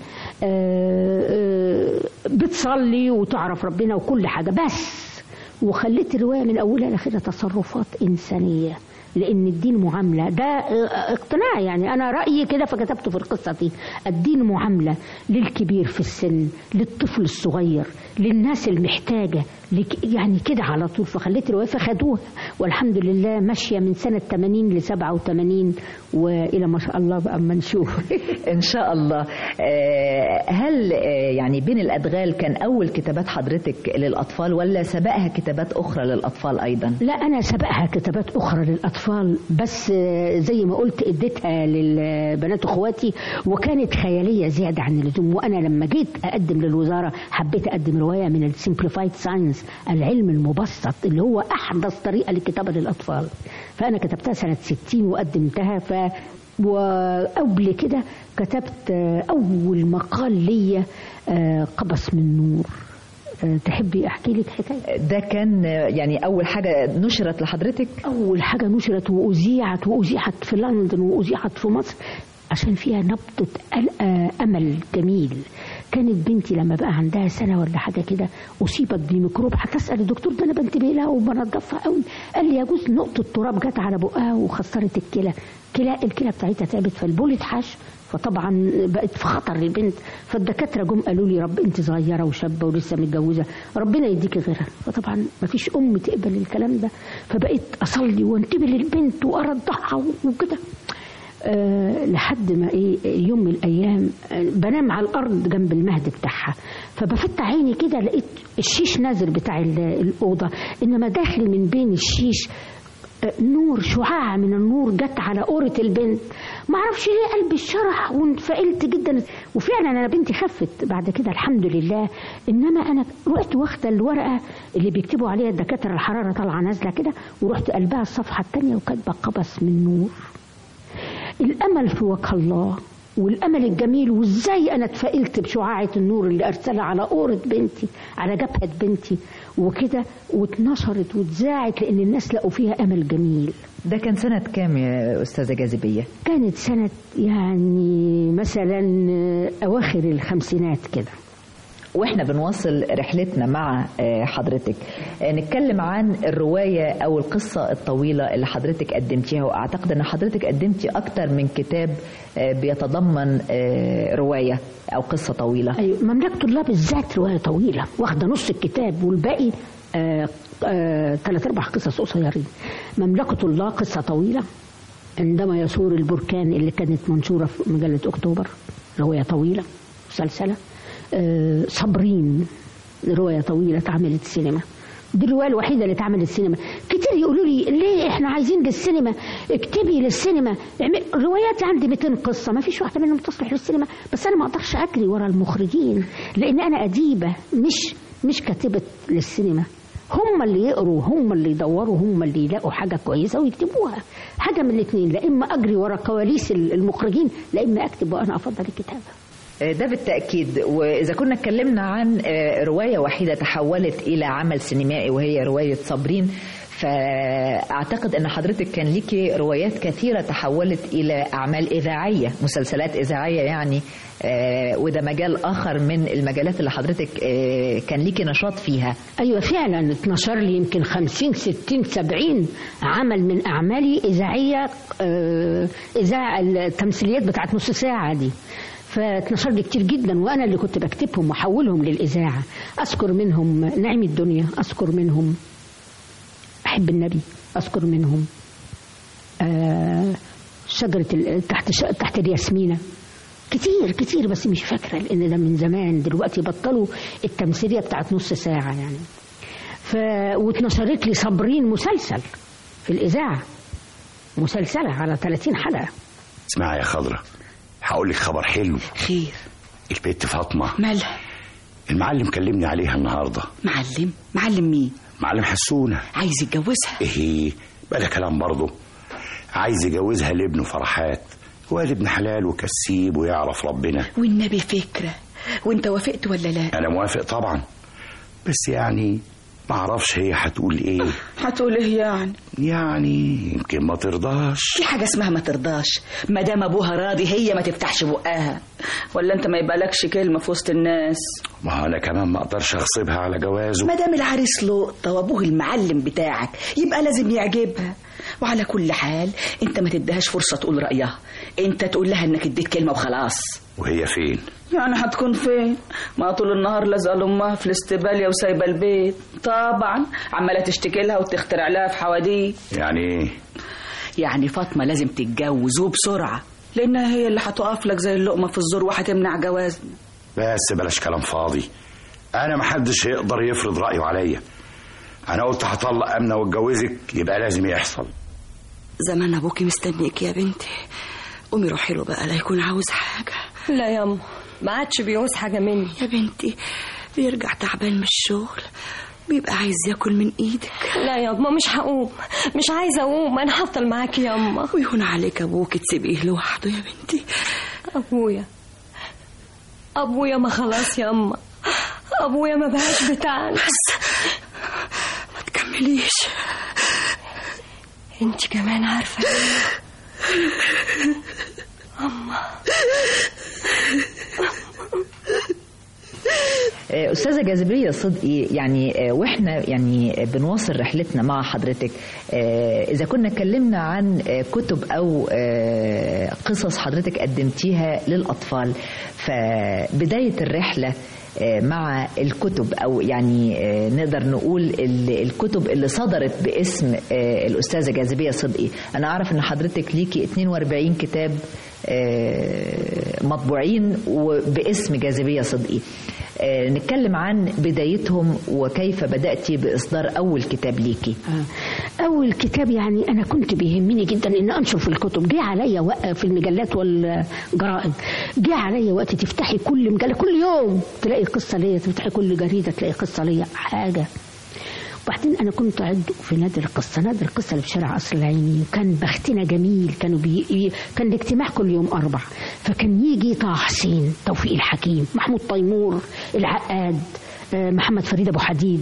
آه، آه، بتصلي وتعرف ربنا وكل حاجة بس وخليت الرواية من أولها لآخرها تصرفات إنسانية لأن الدين معاملة ده آه، اقتناع يعني أنا رأيي كده فكتبته في القصة دي الدين معاملة للكبير في السن للطفل الصغير للناس المحتاجة لك يعني كده على طول فخليت الرواية فخدوها والحمد لله ماشية من سنة 80 ل 87 وإلى ما شاء الله بقى أما نشوف إن شاء الله آه، هل آه، يعني بين الأدغال كان أول كتابات حضرتك للأطفال ولا سبقها كتابات أخرى للأطفال أيضا لا انا سبقها كتابات اخرى للاطفال بس آه، زي ما قلت اديتها للبنات اخواتي وكانت خياليه زياده عن اللزوم وانا لما جيت اقدم للوزاره حبيت اقدم روايه من السمبليفايد ساينس العلم المبسط اللي هو احدث طريقه للكتابه للاطفال فانا كتبتها سنه 60 وقدمتها ف وقبل كده كتبت آه، اول مقال ليا آه، قبس من نور آه، تحبي احكي لك حكايه ده كان آه، يعني أول حاجة نشرت لحضرتك أول حاجة نشرت وأذيعت وأذيعت في لندن وأذيعت في مصر عشان فيها نبضة أل- آه، أمل جميل كانت بنتي لما بقى عندها سنة ولا حاجة كده أصيبت بميكروب هتسأل الدكتور ده أنا بنتبه لها وبنضفها قوي قال لي يجوز نقطة تراب جت على بقها وخسرت الكلى كلى الكلى بتاعتها تعبت فالبول اتحش فطبعا بقت في خطر البنت فالدكاتره جم قالوا لي رب انت صغيره وشابه ولسه متجوزه ربنا يديكي غيرها فطبعا ما فيش ام تقبل الكلام ده فبقيت اصلي وانتبه للبنت وارضعها وكده أه لحد ما ايه يوم من الايام آه، بنام على الارض جنب المهد بتاعها فبفتح عيني كده لقيت الشيش نازل بتاع ال- الاوضه انما داخل من بين الشيش آه، نور شعاع من النور جت على قورة البنت ما اعرفش ليه قلبي اتشرح وانفعلت جدا وفعلا انا بنتي خفت بعد كده الحمد لله انما انا رحت واخده الورقه اللي بيكتبوا عليها الدكاتره الحراره طالعه نازله كده ورحت قلبها الصفحه الثانيه وكاتبه قبس من نور الامل في وجه الله والامل الجميل وازاي انا اتفائلت بشعاعه النور اللي ارسلها على قوره بنتي على جبهه بنتي وكده واتنشرت واتذاعت لان الناس لقوا فيها امل جميل ده كان سنة كام يا أستاذة جاذبية؟ كانت سنة يعني مثلا أواخر الخمسينات كده واحنا بنواصل رحلتنا مع آه، حضرتك آه، نتكلم عن الرواية أو القصة الطويلة اللي حضرتك قدمتيها وأعتقد أن حضرتك قدمتي أكتر من كتاب آه، بيتضمن آه، رواية أو قصة طويلة أيوة مملكة الله بالذات رواية طويلة واخدة نص الكتاب والباقي آه آه ثلاث أربع قصص قصيرين مملكة الله قصة طويلة عندما يثور البركان اللي كانت منشورة في مجلة أكتوبر رواية طويلة مسلسلة آه صابرين رواية طويلة اتعملت سينما دي الرواية الوحيدة اللي اتعملت سينما كتير يقولوا لي ليه احنا عايزين للسينما اكتبي للسينما اعمل- رواياتي عندي 200 قصة ما فيش واحدة منهم تصلح للسينما بس انا ما اقدرش اجري ورا المخرجين لان انا اديبة مش مش كاتبة للسينما هم اللي يقروا هم اللي يدوروا هم اللي يلاقوا حاجة كويسة ويكتبوها حاجة من الاثنين لا اما اجري ورا كواليس المخرجين لا اما اكتب وانا افضل الكتابة آه، ده بالتأكيد وإذا كنا اتكلمنا عن آه، رواية وحيدة تحولت إلى عمل سينمائي وهي رواية صابرين فأعتقد أن حضرتك كان ليكي روايات كثيرة تحولت إلى أعمال إذاعية مسلسلات إذاعية يعني آه، وده مجال آخر من المجالات اللي حضرتك آه، كان ليكي نشاط فيها ايوه فعلا اتنشر لي يمكن 50 60 70 عمل من اعمالي اذاعيه آه، اذاعه التمثيليات بتاعت نص ساعه دي فاتنشر لي كتير جدا وانا اللي كنت بكتبهم واحولهم للاذاعه اذكر منهم نعيم الدنيا اذكر منهم احب النبي اذكر منهم آه، شجره ال- تحت ش... تحت الياسمينه كتير كتير بس مش فاكرة لأن ده من زمان دلوقتي بطلوا التمثيلية بتاعت نص ساعة يعني ف... واتنشرت لي صابرين مسلسل في الإذاعة مسلسلة على 30 حلقة اسمعي يا خضرة هقول لك خبر حلو خير البنت فاطمة مالها المعلم كلمني عليها النهاردة معلم معلم مين معلم حسونة عايز يتجوزها ايه بقى ده كلام برضه عايز يجوزها لابنه فرحات واد ابن حلال وكسيب ويعرف ربنا والنبي فكرة وانت وافقت ولا لا انا موافق طبعا بس يعني ما اعرفش هي هتقول ايه هتقول ايه يعني يعني يمكن ما ترضاش في حاجة اسمها ما ترضاش ما دام ابوها راضي هي ما تفتحش بقها ولا انت ما يبقالكش كلمة في وسط الناس ما انا كمان ما اقدرش اغصبها على جوازه ما دام العريس لقطة وابوه المعلم بتاعك يبقى لازم يعجبها وعلى كل حال انت ما تديهاش فرصة تقول رأيها انت تقول لها انك اديت كلمة وخلاص وهي فين يعني هتكون فين ما طول النهار لازقه لامها في الاستباليه وسايبه البيت طبعا عماله تشتكي لها وتخترع لها في حواديت يعني ايه يعني فاطمه لازم تتجوز وبسرعه لانها هي اللي هتقف لك زي اللقمه في الزور وهتمنع جوازنا بس بلاش كلام فاضي انا محدش هيقدر يفرض رايه عليا انا قلت هطلق امنه واتجوزك يبقى لازم يحصل زمان ابوكي مستنيك يا بنتي قومي روحي له بقى لا يكون عاوز حاجه لا ياما ما عادش بيعوز حاجة مني يا بنتي بيرجع تعبان من الشغل بيبقى عايز ياكل من ايدك لا ياما مش هقوم مش عايزة اقوم انا هفضل معاكي ياما ويهون عليك ابوك تسيبيه لوحده يا بنتي ابويا ابويا ما خلاص ياما ابويا ما بقاش بتاعنا ما تكمليش انت كمان عارفة اما آه، أستاذة جاذبية صدقي يعني آه، وإحنا يعني بنواصل رحلتنا مع حضرتك آه، إذا كنا اتكلمنا عن آه، كتب أو آه، قصص حضرتك قدمتيها للأطفال فبداية الرحلة آه، مع الكتب أو يعني آه، نقدر نقول ال- الكتب اللي صدرت باسم آه، الأستاذة جاذبية صدقي أنا أعرف أن حضرتك ليكي 42 كتاب آه، مطبوعين وباسم جاذبية صدقي آه، نتكلم عن بدايتهم وكيف بدأتي بإصدار أول كتاب ليكي أول كتاب يعني أنا كنت بيهمني جدا إن أنشر في الكتب جه عليا وقت في المجلات والجرائد جه عليا وقت تفتحي كل مجلة كل يوم تلاقي قصة ليا تفتحي كل جريدة تلاقي قصة ليا حاجة وبعدين أنا كنت أعد في نادي القصة نادي القصة اللي في شارع قصر العيني وكان بختنا جميل كانوا بي... ي- كان الاجتماع كل يوم أربع فكان يجي طه حسين توفيق الحكيم محمود تيمور العقاد آه، محمد فريد ابو حديد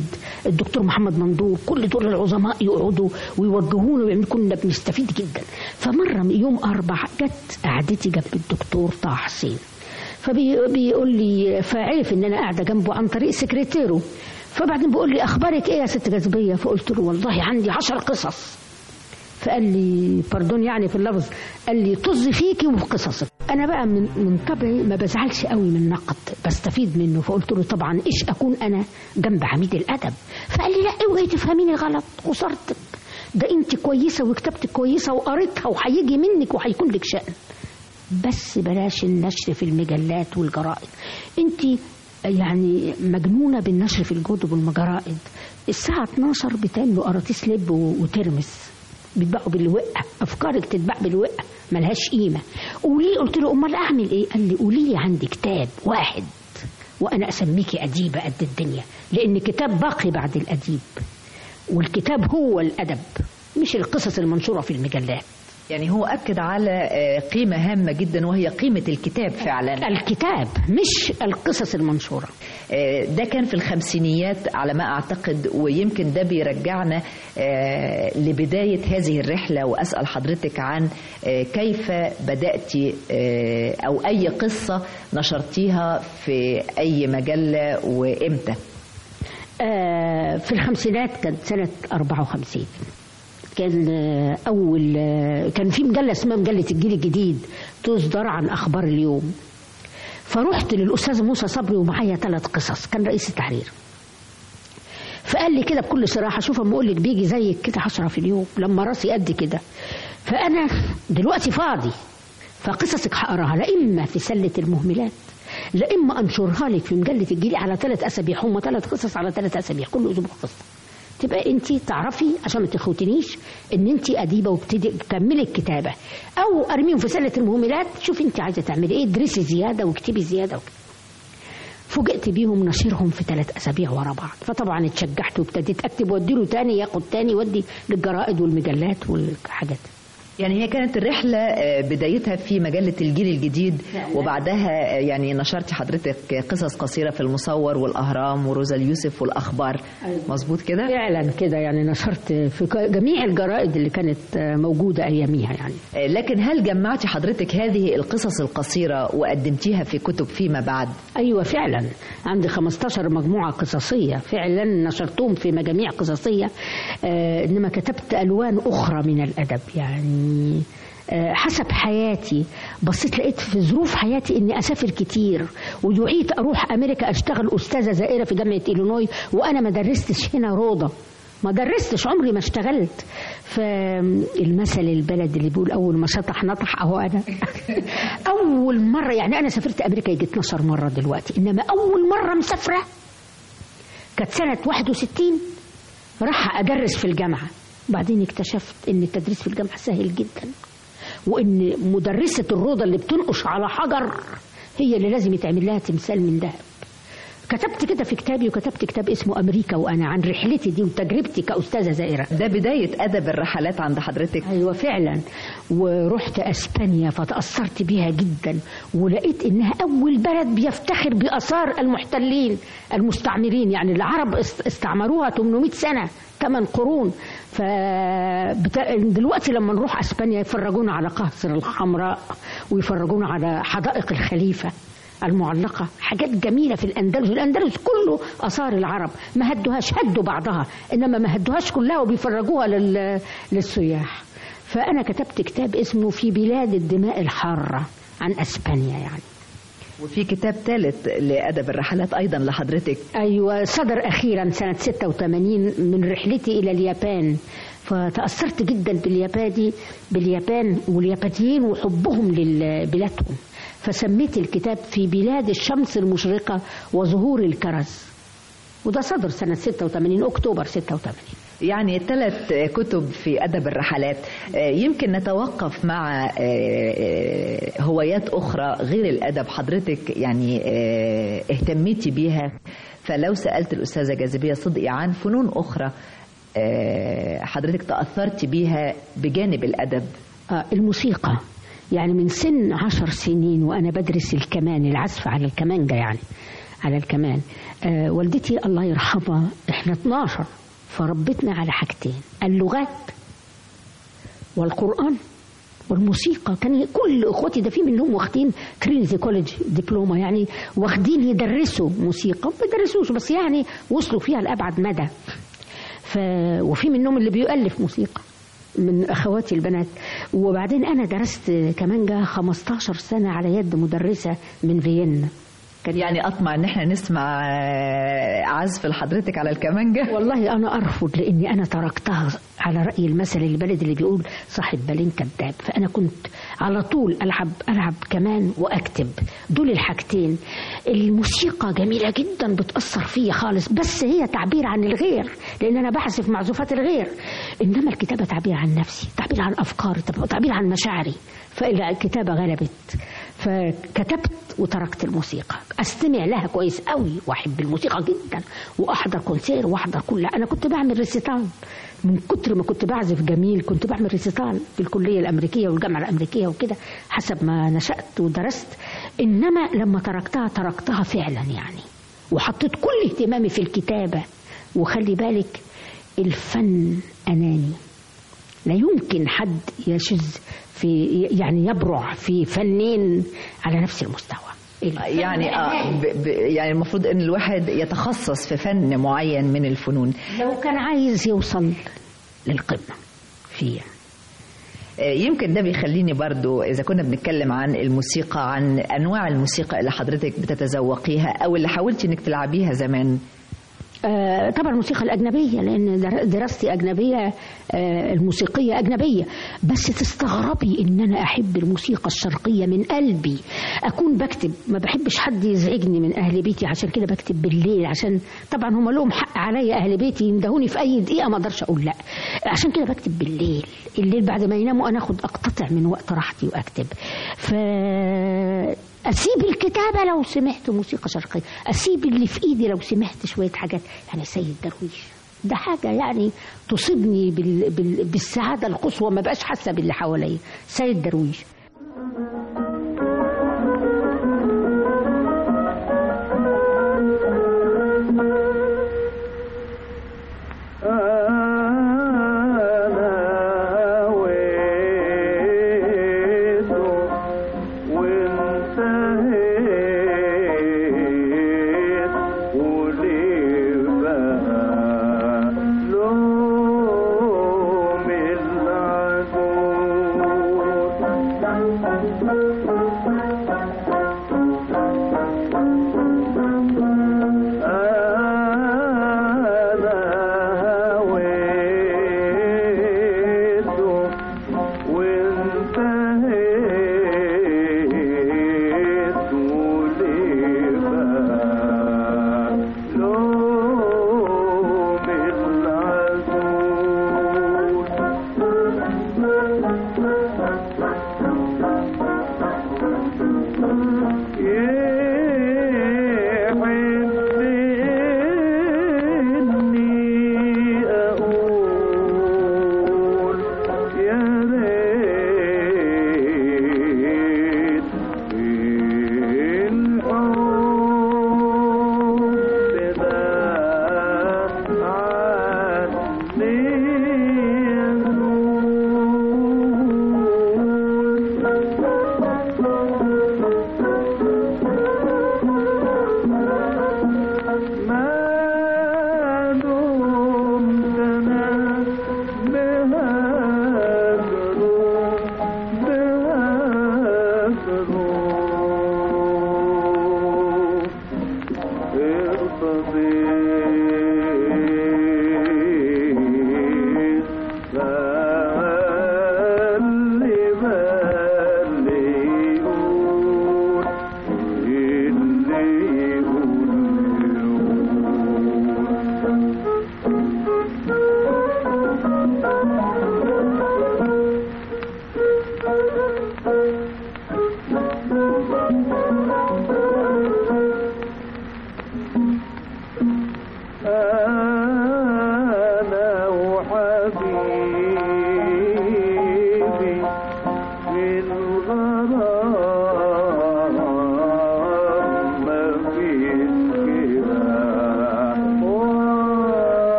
الدكتور محمد مندور كل دول العظماء يقعدوا ويوجهونا ويعملوا كنا بنستفيد جدا فمره يوم اربع جت قعدتي جنب الدكتور طه حسين فبيقول لي فعرف ان انا قاعده جنبه عن طريق سكرتيره فبعدين بيقول لي اخبارك ايه يا ست جاذبيه فقلت له والله عندي عشر قصص فقال لي باردون يعني في اللفظ قال لي طز فيكي وفي قصصك انا بقى من من طبعي ما بزعلش قوي من النقد بستفيد منه فقلت له طبعا ايش اكون انا جنب عميد الادب فقال لي لا اوعي تفهميني غلط خسارتك ده انت كويسه وكتابتك كويسه وقريتها وهيجي منك وهيكون لك شأن بس بلاش النشر في المجلات والجرائد انت يعني مجنونة بالنشر في الكتب والجرائد الساعة 12 بتعملوا قراطيس لب وترمس بيتباعوا بالوقة أفكارك تتباع بالوقة ملهاش قيمة قولي قلت له أمال أعمل إيه قال لي قولي لي عندي كتاب واحد وأنا أسميكي أديبة قد الدنيا لأن كتاب باقي بعد الأديب والكتاب هو الأدب مش القصص المنشورة في المجلات يعني هو أكد على آه، قيمة هامة جدا وهي قيمة الكتاب فعلا الكتاب مش القصص المنشورة آه، ده كان في الخمسينيات على ما أعتقد ويمكن ده بيرجعنا آه، لبداية هذه الرحلة وأسأل حضرتك عن آه، كيف بدأت آه، أو أي قصة نشرتيها في أي مجلة وإمتى آه، في الخمسينات كانت سنة 54 كان آه، أول آه، كان في مجلة اسمها مجلة الجيل الجديد تصدر عن أخبار اليوم فرحت للأستاذ موسى صبري ومعايا ثلاث قصص كان رئيس التحرير فقال لي كده بكل صراحة شوف أما أقول لك بيجي زيك كده حشرة في اليوم لما راسي قد كده فأنا دلوقتي فاضي فقصصك هقراها لا إما في سلة المهملات لا إما أنشرها لك في مجلة الجيل على ثلاث أسابيع هم ثلاث قصص على ثلاث أسابيع كل أسبوع قصة تبقى انت تعرفي عشان ما تخوتنيش ان انت اديبه وبتدي تكملي الكتابه او ارميهم في سله المهملات شوفي انت عايزه تعملي ايه ادرسي زياده واكتبي زياده وكده. فوجئت بيهم نشرهم في ثلاث اسابيع ورا بعض فطبعا اتشجعت وابتديت اكتب وادي له تاني ياخد تاني ودي للجرائد والمجلات والحاجات يعني هي كانت الرحلة آه، بدايتها في مجلة الجيل الجديد وبعدها آه، يعني نشرتي حضرتك قصص قصيرة في المصور والأهرام وروزا اليوسف والأخبار مظبوط كده؟ فعلا كده يعني نشرت في ك- جميع الجرائد اللي كانت آه، موجوده اياميها يعني آه، لكن هل جمعتي حضرتك هذه القصص القصيرة وقدمتيها في كتب فيما بعد؟ ايوه فعلا عندي 15 مجموعه قصصيه فعلا نشرتهم في مجاميع قصصيه آه انما كتبت الوان اخرى من الادب يعني آه، حسب حياتي بصيت لقيت في ظروف حياتي اني اسافر كتير ودعيت اروح امريكا اشتغل استاذه زائره في جامعه الينوي وانا ما درستش هنا روضه ما درستش عمري ما اشتغلت فالمثل البلد اللي بيقول اول ما شطح نطح اهو انا اول مره يعني انا سافرت امريكا يجي 12 مره دلوقتي انما اول مره مسافره كانت سنه 61 راح ادرس في الجامعه بعدين اكتشفت ان التدريس في الجامعه سهل جدا وان مدرسه الروضه اللي بتنقش على حجر هي اللي لازم يتعمل لها تمثال من ذهب كتبت كده في كتابي وكتبت كتاب اسمه امريكا وانا عن رحلتي دي وتجربتي كاستاذه زائره ده بدايه ادب الرحلات عند حضرتك ايوه فعلا ورحت اسبانيا فتاثرت بيها جدا ولقيت انها اول بلد بيفتخر باثار المحتلين المستعمرين يعني العرب است- استعمروها 800 سنه ثمان قرون ف دلوقتي لما نروح اسبانيا يفرجونا على قصر الحمراء ويفرجونا على حدائق الخليفه المعلقة حاجات جميلة في الأندلس الأندلس كله آثار العرب ما هدوهاش هدوا بعضها إنما ما هدوهاش كلها وبيفرجوها لل... للسياح فأنا كتبت كتاب اسمه في بلاد الدماء الحارة عن أسبانيا يعني وفي كتاب ثالث لادب الرحلات ايضا لحضرتك أيوة صدر أخيرا سنة 86 من رحلتي إلى اليابان فتأثرت جدا بالياباني باليابان واليابانيين وحبهم لبلادهم فسميت الكتاب في بلاد الشمس المشرقة وظهور الكرز وده صدر سنة 86 أكتوبر 86 يعني ثلاث كتب في أدب الرحلات آه، يمكن نتوقف مع آه، آه، هوايات أخرى غير الأدب حضرتك يعني آه، اهتميتي بيها فلو سألت الأستاذة جاذبية صدقي عن فنون أخرى آه، حضرتك تأثرت بيها بجانب الأدب آه الموسيقى يعني من سن عشر سنين وأنا بدرس الكمان العزف على الكمانجة يعني على الكمان آه والدتي الله يرحمها احنا 12 فربتنا على حاجتين اللغات والقرآن والموسيقى كان كل اخواتي ده في منهم واخدين كرينزي كوليدج دبلومه يعني واخدين يدرسوا موسيقى ما بيدرسوش بس يعني وصلوا فيها لابعد مدى ف... وفي منهم اللي بيؤلف موسيقى من اخواتي البنات وبعدين انا درست كمانجا 15 سنه على يد مدرسه من فيينا كان يعني اطمع ان احنا نسمع آه، عزف لحضرتك على الكمانجه والله انا ارفض لاني انا تركتها على راي المثل البلد اللي بيقول صاحب بالين كذاب فانا كنت على طول العب العب كمان واكتب دول الحاجتين الموسيقى جميله جدا بتاثر فيا خالص بس هي تعبير عن الغير لان انا بعزف معزوفات الغير انما الكتابه تعبير عن نفسي تعبير عن افكاري تعبير عن مشاعري فالكتابه غلبت فكتبت وتركت الموسيقى استمع لها كويس قوي واحب الموسيقى جدا واحضر كونسير واحضر كل انا كنت بعمل ريسيتال من كتر ما كنت بعزف جميل كنت بعمل ريسيتال في الكليه الامريكيه والجامعه الامريكيه وكده حسب ما نشات ودرست انما لما تركتها تركتها فعلا يعني وحطيت كل اهتمامي في الكتابه وخلي بالك الفن اناني لا يمكن حد يشذ في يعني يبرع في فنين على نفس المستوى يعني آه ب ب يعني المفروض ان الواحد يتخصص في فن معين من الفنون لو كان عايز يوصل للقمه فيه يمكن ده بيخليني برضو إذا كنا بنتكلم عن الموسيقى عن أنواع الموسيقى اللي حضرتك بتتذوقيها أو اللي حاولتي إنك تلعبيها زمان آه طبعا الموسيقى الأجنبية لأن دراستي أجنبية آه الموسيقية أجنبية بس تستغربي إن أنا أحب الموسيقى الشرقية من قلبي أكون بكتب ما بحبش حد يزعجني من أهل بيتي عشان كده بكتب بالليل عشان طبعا هم لهم حق عليا أهل بيتي يندهوني في أي دقيقة ما أقدرش أقول لا عشان كده بكتب بالليل الليل بعد ما يناموا أنا أخد أقتطع من وقت راحتي وأكتب ف اسيب الكتابه لو سمعت موسيقى شرقيه اسيب اللي في ايدي لو سمعت شويه حاجات يعني سيد درويش ده حاجة يعني تصيبني بال... بال... بالسعادة القصوى ما بقاش حاسة باللي حواليا سيد درويش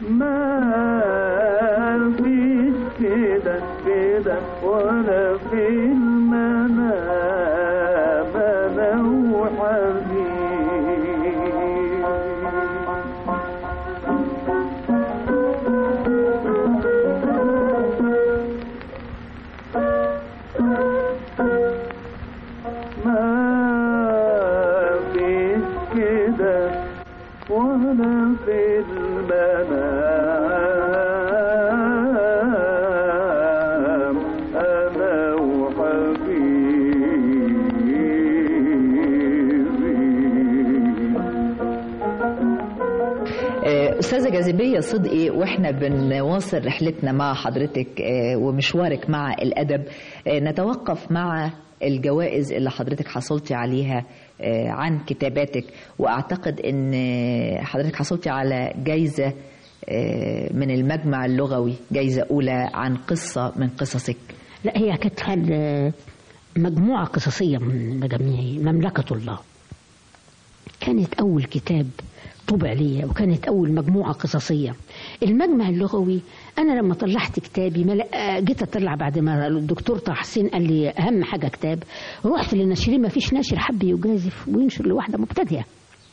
ما فيش كده كده ولا في المنام انا ما فيش كده ولا في المنام أنا آه، أستاذة جاذبية صدقي وإحنا بنواصل رحلتنا مع حضرتك آه، ومشوارك مع الأدب آه، نتوقف مع الجوائز اللي حضرتك حصلتي عليها آه، عن كتاباتك وأعتقد أن آه، حضرتك حصلتي على جايزة آه، من المجمع اللغوي جايزة أولى عن قصة من قصصك لا هي كانت حل- مجموعة قصصية من مجاميع مملكة الله كانت أول كتاب طبع ليا وكانت أول مجموعة قصصية المجمع اللغوي أنا لما طلعت كتابي ما لق- جيت أطلع بعد ما الدكتور طه حسين قال لي أهم حاجة كتاب رحت للناشرين ما فيش ناشر حب يجازف وينشر لواحدة مبتدئة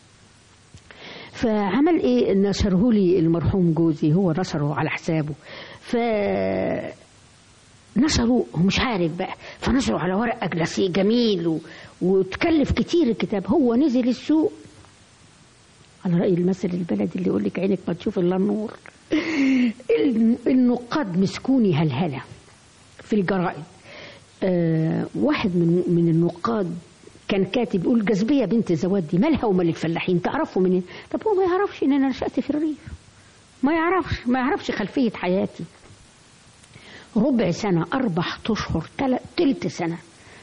فعمل ايه نشره لي المرحوم جوزي هو نشره على حسابه ف نشروا هو مش عارف بقى فنشروا على ورق أجلسي جميل و... وتكلف كتير الكتاب هو نزل السوق على رأي المثل البلدي اللي يقول لك عينك ما تشوف إلا النور الن- النقاد مسكوني هلهلة في الجرائد آه واحد من من النقاد كان كاتب يقول جاذبية بنت زواد دي مالها ومال الفلاحين تعرفوا منين طب هو ما يعرفش ان انا نشأت في الريف ما يعرفش ما يعرفش خلفية حياتي ربع سنة أربع أشهر تل- تلت سنة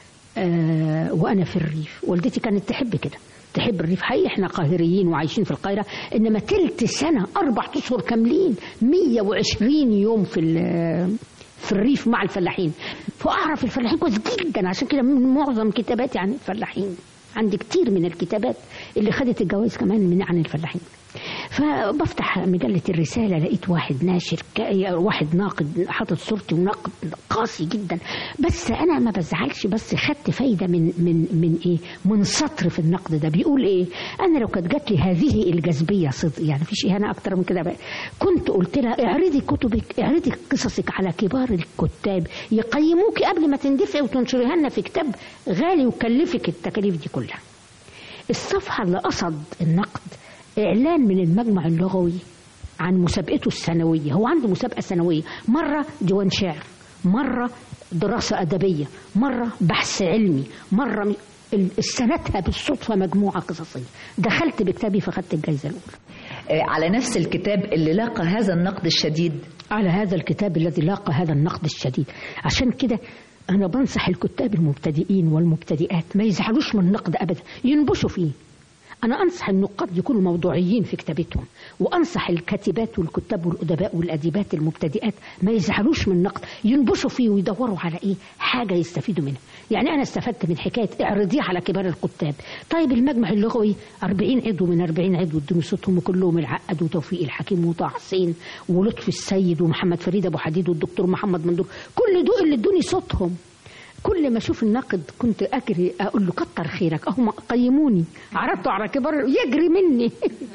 آه وأنا في الريف والدتي كانت تحب كده تحب الريف حقيقي احنا قاهريين وعايشين في القاهرة انما تلت سنة أربع أشهر كاملين 120 يوم في ال- في الريف مع الفلاحين فأعرف الفلاحين كويس جدا عشان كده من معظم كتاباتي عن الفلاحين عندي كتير من الكتابات اللي خدت الجوائز كمان من عن الفلاحين فبفتح مجلة الرسالة لقيت واحد ناشر ك- واحد ناقد حاطط صورتي وناقد قاسي جدا بس أنا ما بزعلش بس خدت فايدة من من من إيه من سطر في النقد ده بيقول إيه أنا لو كانت جات لي هذه الجاذبية صدق يعني فيش إهانة أكتر من كده بقى كنت قلت لها اعرضي كتبك اعرضي قصصك على كبار الكتاب يقيموك قبل ما تندفعي وتنشريها لنا في كتاب غالي وكلفك التكاليف دي كلها الصفحة اللي قصد النقد إعلان من المجمع اللغوي عن مسابقته السنوية هو عنده مسابقة سنوية مرة ديوان شعر مرة دراسة أدبية مرة بحث علمي مرة م- ال- سنتها بالصدفة مجموعة قصصية دخلت بكتابي فخدت الجائزة الأولى آه، على نفس الكتاب اللي لاقى هذا النقد الشديد على هذا الكتاب الذي لاقى هذا النقد الشديد عشان كده أنا بنصح الكتاب المبتدئين والمبتدئات ما يزعلوش من النقد أبدا ينبشوا فيه أنا أنصح النقاد يكونوا موضوعيين في كتابتهم وأنصح الكاتبات والكتاب والأدباء والأديبات المبتدئات ما يزعلوش من النقد ينبشوا فيه ويدوروا على إيه حاجة يستفيدوا منها يعني أنا استفدت من حكاية اعرضيه على كبار الكتاب طيب المجمع اللغوي 40 عضو من 40 عضو ادوني صوتهم وكلهم العقد وتوفيق الحكيم وطه حسين ولطفي السيد ومحمد فريد أبو حديد والدكتور محمد مندور كل دول اللي ادوني صوتهم كل ما اشوف الناقد كنت اجري اقول له كتر خيرك اهم قيموني عرضته على كبار يجري مني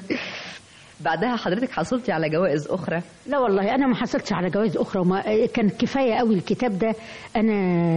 بعدها حضرتك حصلتي على جوائز أخرى لا والله انا ما حصلتش على جوائز اخرى وما كان كفايه قوي الكتاب ده انا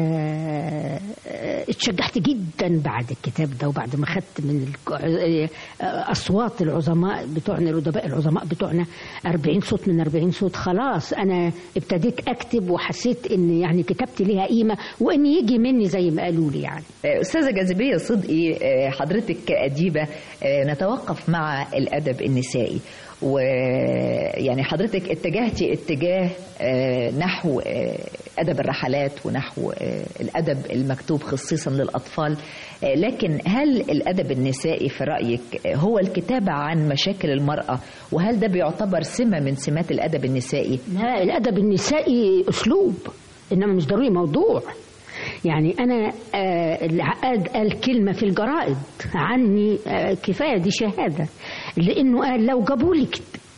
اتشجعت جدا بعد الكتاب ده وبعد ما خدت من الك- اصوات العظماء بتوعنا الادباء العظماء بتوعنا 40 صوت من 40 صوت خلاص انا ابتديت اكتب وحسيت ان يعني كتابتي ليها قيمه وان يجي مني زي ما قالوا لي يعني آه، أستاذة جاذبية صدقي آه، حضرتك كأديبة آه، نتوقف مع الأدب النسائي ويعني حضرتك اتجهتي اتجاه آه، نحو آه، أدب الرحلات ونحو آه، الأدب المكتوب خصيصا للأطفال آه، لكن هل الأدب النسائي في رأيك آه، هو الكتابة عن مشاكل المرأة وهل ده بيعتبر سمة من سمات الأدب النسائي؟ لا الادب النسائي اسلوب انما مش ضروري موضوع يعني انا آه، العقاد قال كلمه في الجرائد عني آه، كفايه دي شهاده لانه قال لو جابوا لي كت-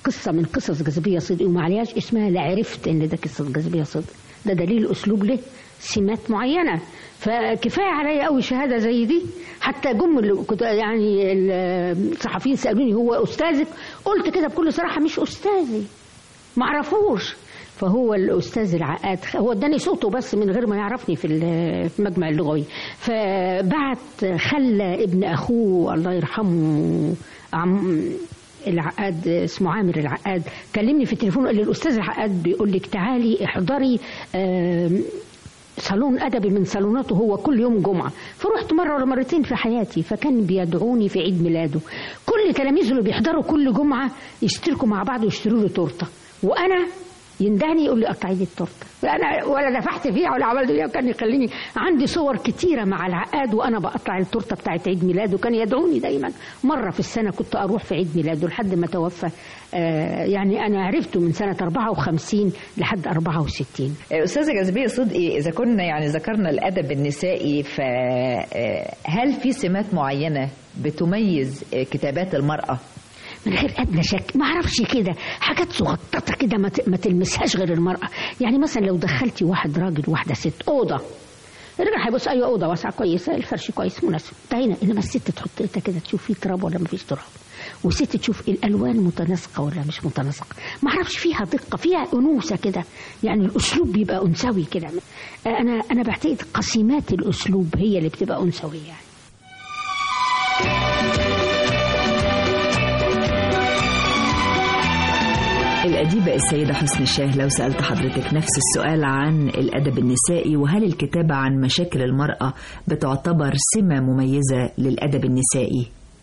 قصه من قصص جاذبيه صدق وما عليهاش اسمها لا عرفت ان ده قصه جاذبيه صدق ده دليل اسلوب له سمات معينه فكفايه عليا قوي شهاده زي دي حتى جم اللي كنت يعني الصحفيين سالوني هو استاذك قلت كده بكل صراحه مش استاذي ما اعرفوش فهو الاستاذ العقاد هو اداني صوته بس من غير ما يعرفني في ال- في المجمع اللغوي فبعت خلى ابن اخوه الله يرحمه عم العقاد اسمه عامر العقاد كلمني في التليفون قال لي الاستاذ العقاد بيقول لك تعالي احضري آم، صالون ادبي من صالوناته هو كل يوم جمعه فرحت مره ولا مرتين في حياتي فكان بيدعوني في عيد ميلاده كل تلاميذه اللي بيحضروا كل جمعه يشتركوا مع بعض ويشتروا له تورته وانا يندهني يقول لي قطعي لي التورته انا ولا دفعت فيها ولا عملت فيها وكان يخليني عندي صور كتيره مع العقاد وانا بقطع التورته بتاعت عيد ميلاده وكان يدعوني دايما مره في السنه كنت اروح في عيد ميلاده لحد ما توفى آه يعني انا عرفته من سنه 54 لحد 64 أستاذة جاذبية صدقي إذا كنا يعني ذكرنا الأدب النسائي فهل في سمات معينة بتميز كتابات المرأة؟ من غير ادنى شك ما اعرفش كده حاجات صغططه كده ما ت- ما تلمسهاش غير المراه يعني مثلا لو دخلتي واحد راجل وواحده ست اوضه الراجل هيبص ايوه اوضه واسعه كويسه الفرش كويس مناسب انتهينا انما الست تحط ايدها كده تشوف فيه تراب ولا ما فيش تراب والست تشوف الالوان متناسقه ولا مش متناسقه ما اعرفش فيها دقه فيها انوثه كده يعني الاسلوب بيبقى انثوي كده انا انا بعتقد قسيمات الاسلوب هي اللي بتبقى انثويه يعني الأديبة السيدة حسن الشاه لو سألت حضرتك نفس السؤال عن الأدب النسائي وهل الكتابة عن مشاكل المرأة بتعتبر سمة مميزة للأدب النسائي؟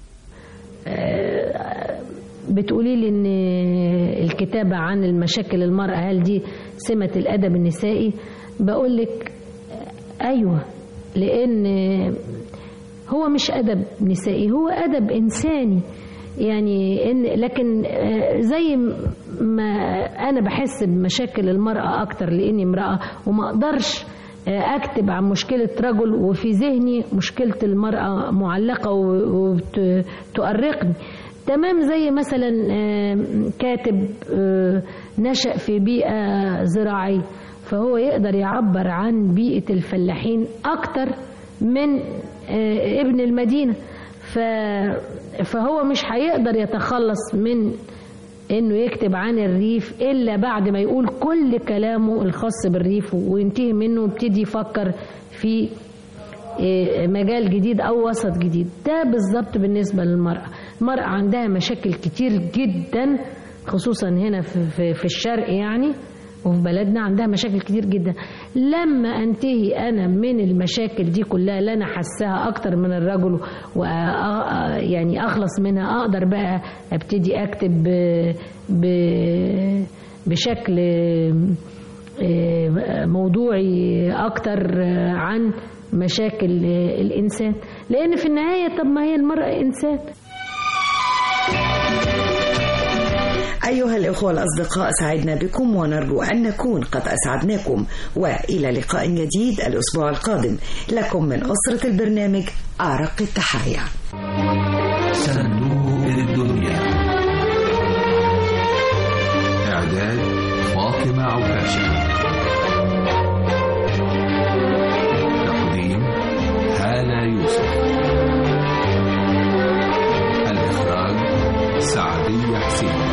بتقولي لي ان الكتابة عن المشاكل المرأة هل دي سمة الأدب النسائي بقول لك أيوة لأن هو مش أدب نسائي هو أدب إنساني يعني إن لكن زي ما أنا بحس بمشاكل المرأة أكتر لأني امرأة وما أقدرش أكتب عن مشكلة رجل وفي ذهني مشكلة المرأة معلقة وتؤرقني تمام زي مثلا كاتب نشأ في بيئة زراعية فهو يقدر يعبر عن بيئة الفلاحين أكتر من ابن المدينة فهو مش هيقدر يتخلص من انه يكتب عن الريف الا بعد ما يقول كل كلامه الخاص بالريف وينتهي منه ويبتدي يفكر في مجال جديد او وسط جديد ده بالظبط بالنسبه للمراه المراه عندها مشاكل كتير جدا خصوصا هنا في, في الشرق يعني وفي بلدنا عندها مشاكل كتير جدا لما انتهي انا من المشاكل دي كلها اللي انا حاساها اكتر من الرجل و يعني اخلص منها اقدر بقى ابتدي اكتب ب بشكل موضوعي اكتر عن مشاكل الانسان لان في النهايه طب ما هي المراه انسان أيها الإخوة الأصدقاء سعدنا بكم ونرجو أن نكون قد أسعدناكم وإلى لقاء جديد الأسبوع القادم لكم من أسرة البرنامج أرق التحايا صندوق الدنيا إعداد فاطمة عكاشة تقديم هالة يوسف الإخراج سعدية حسين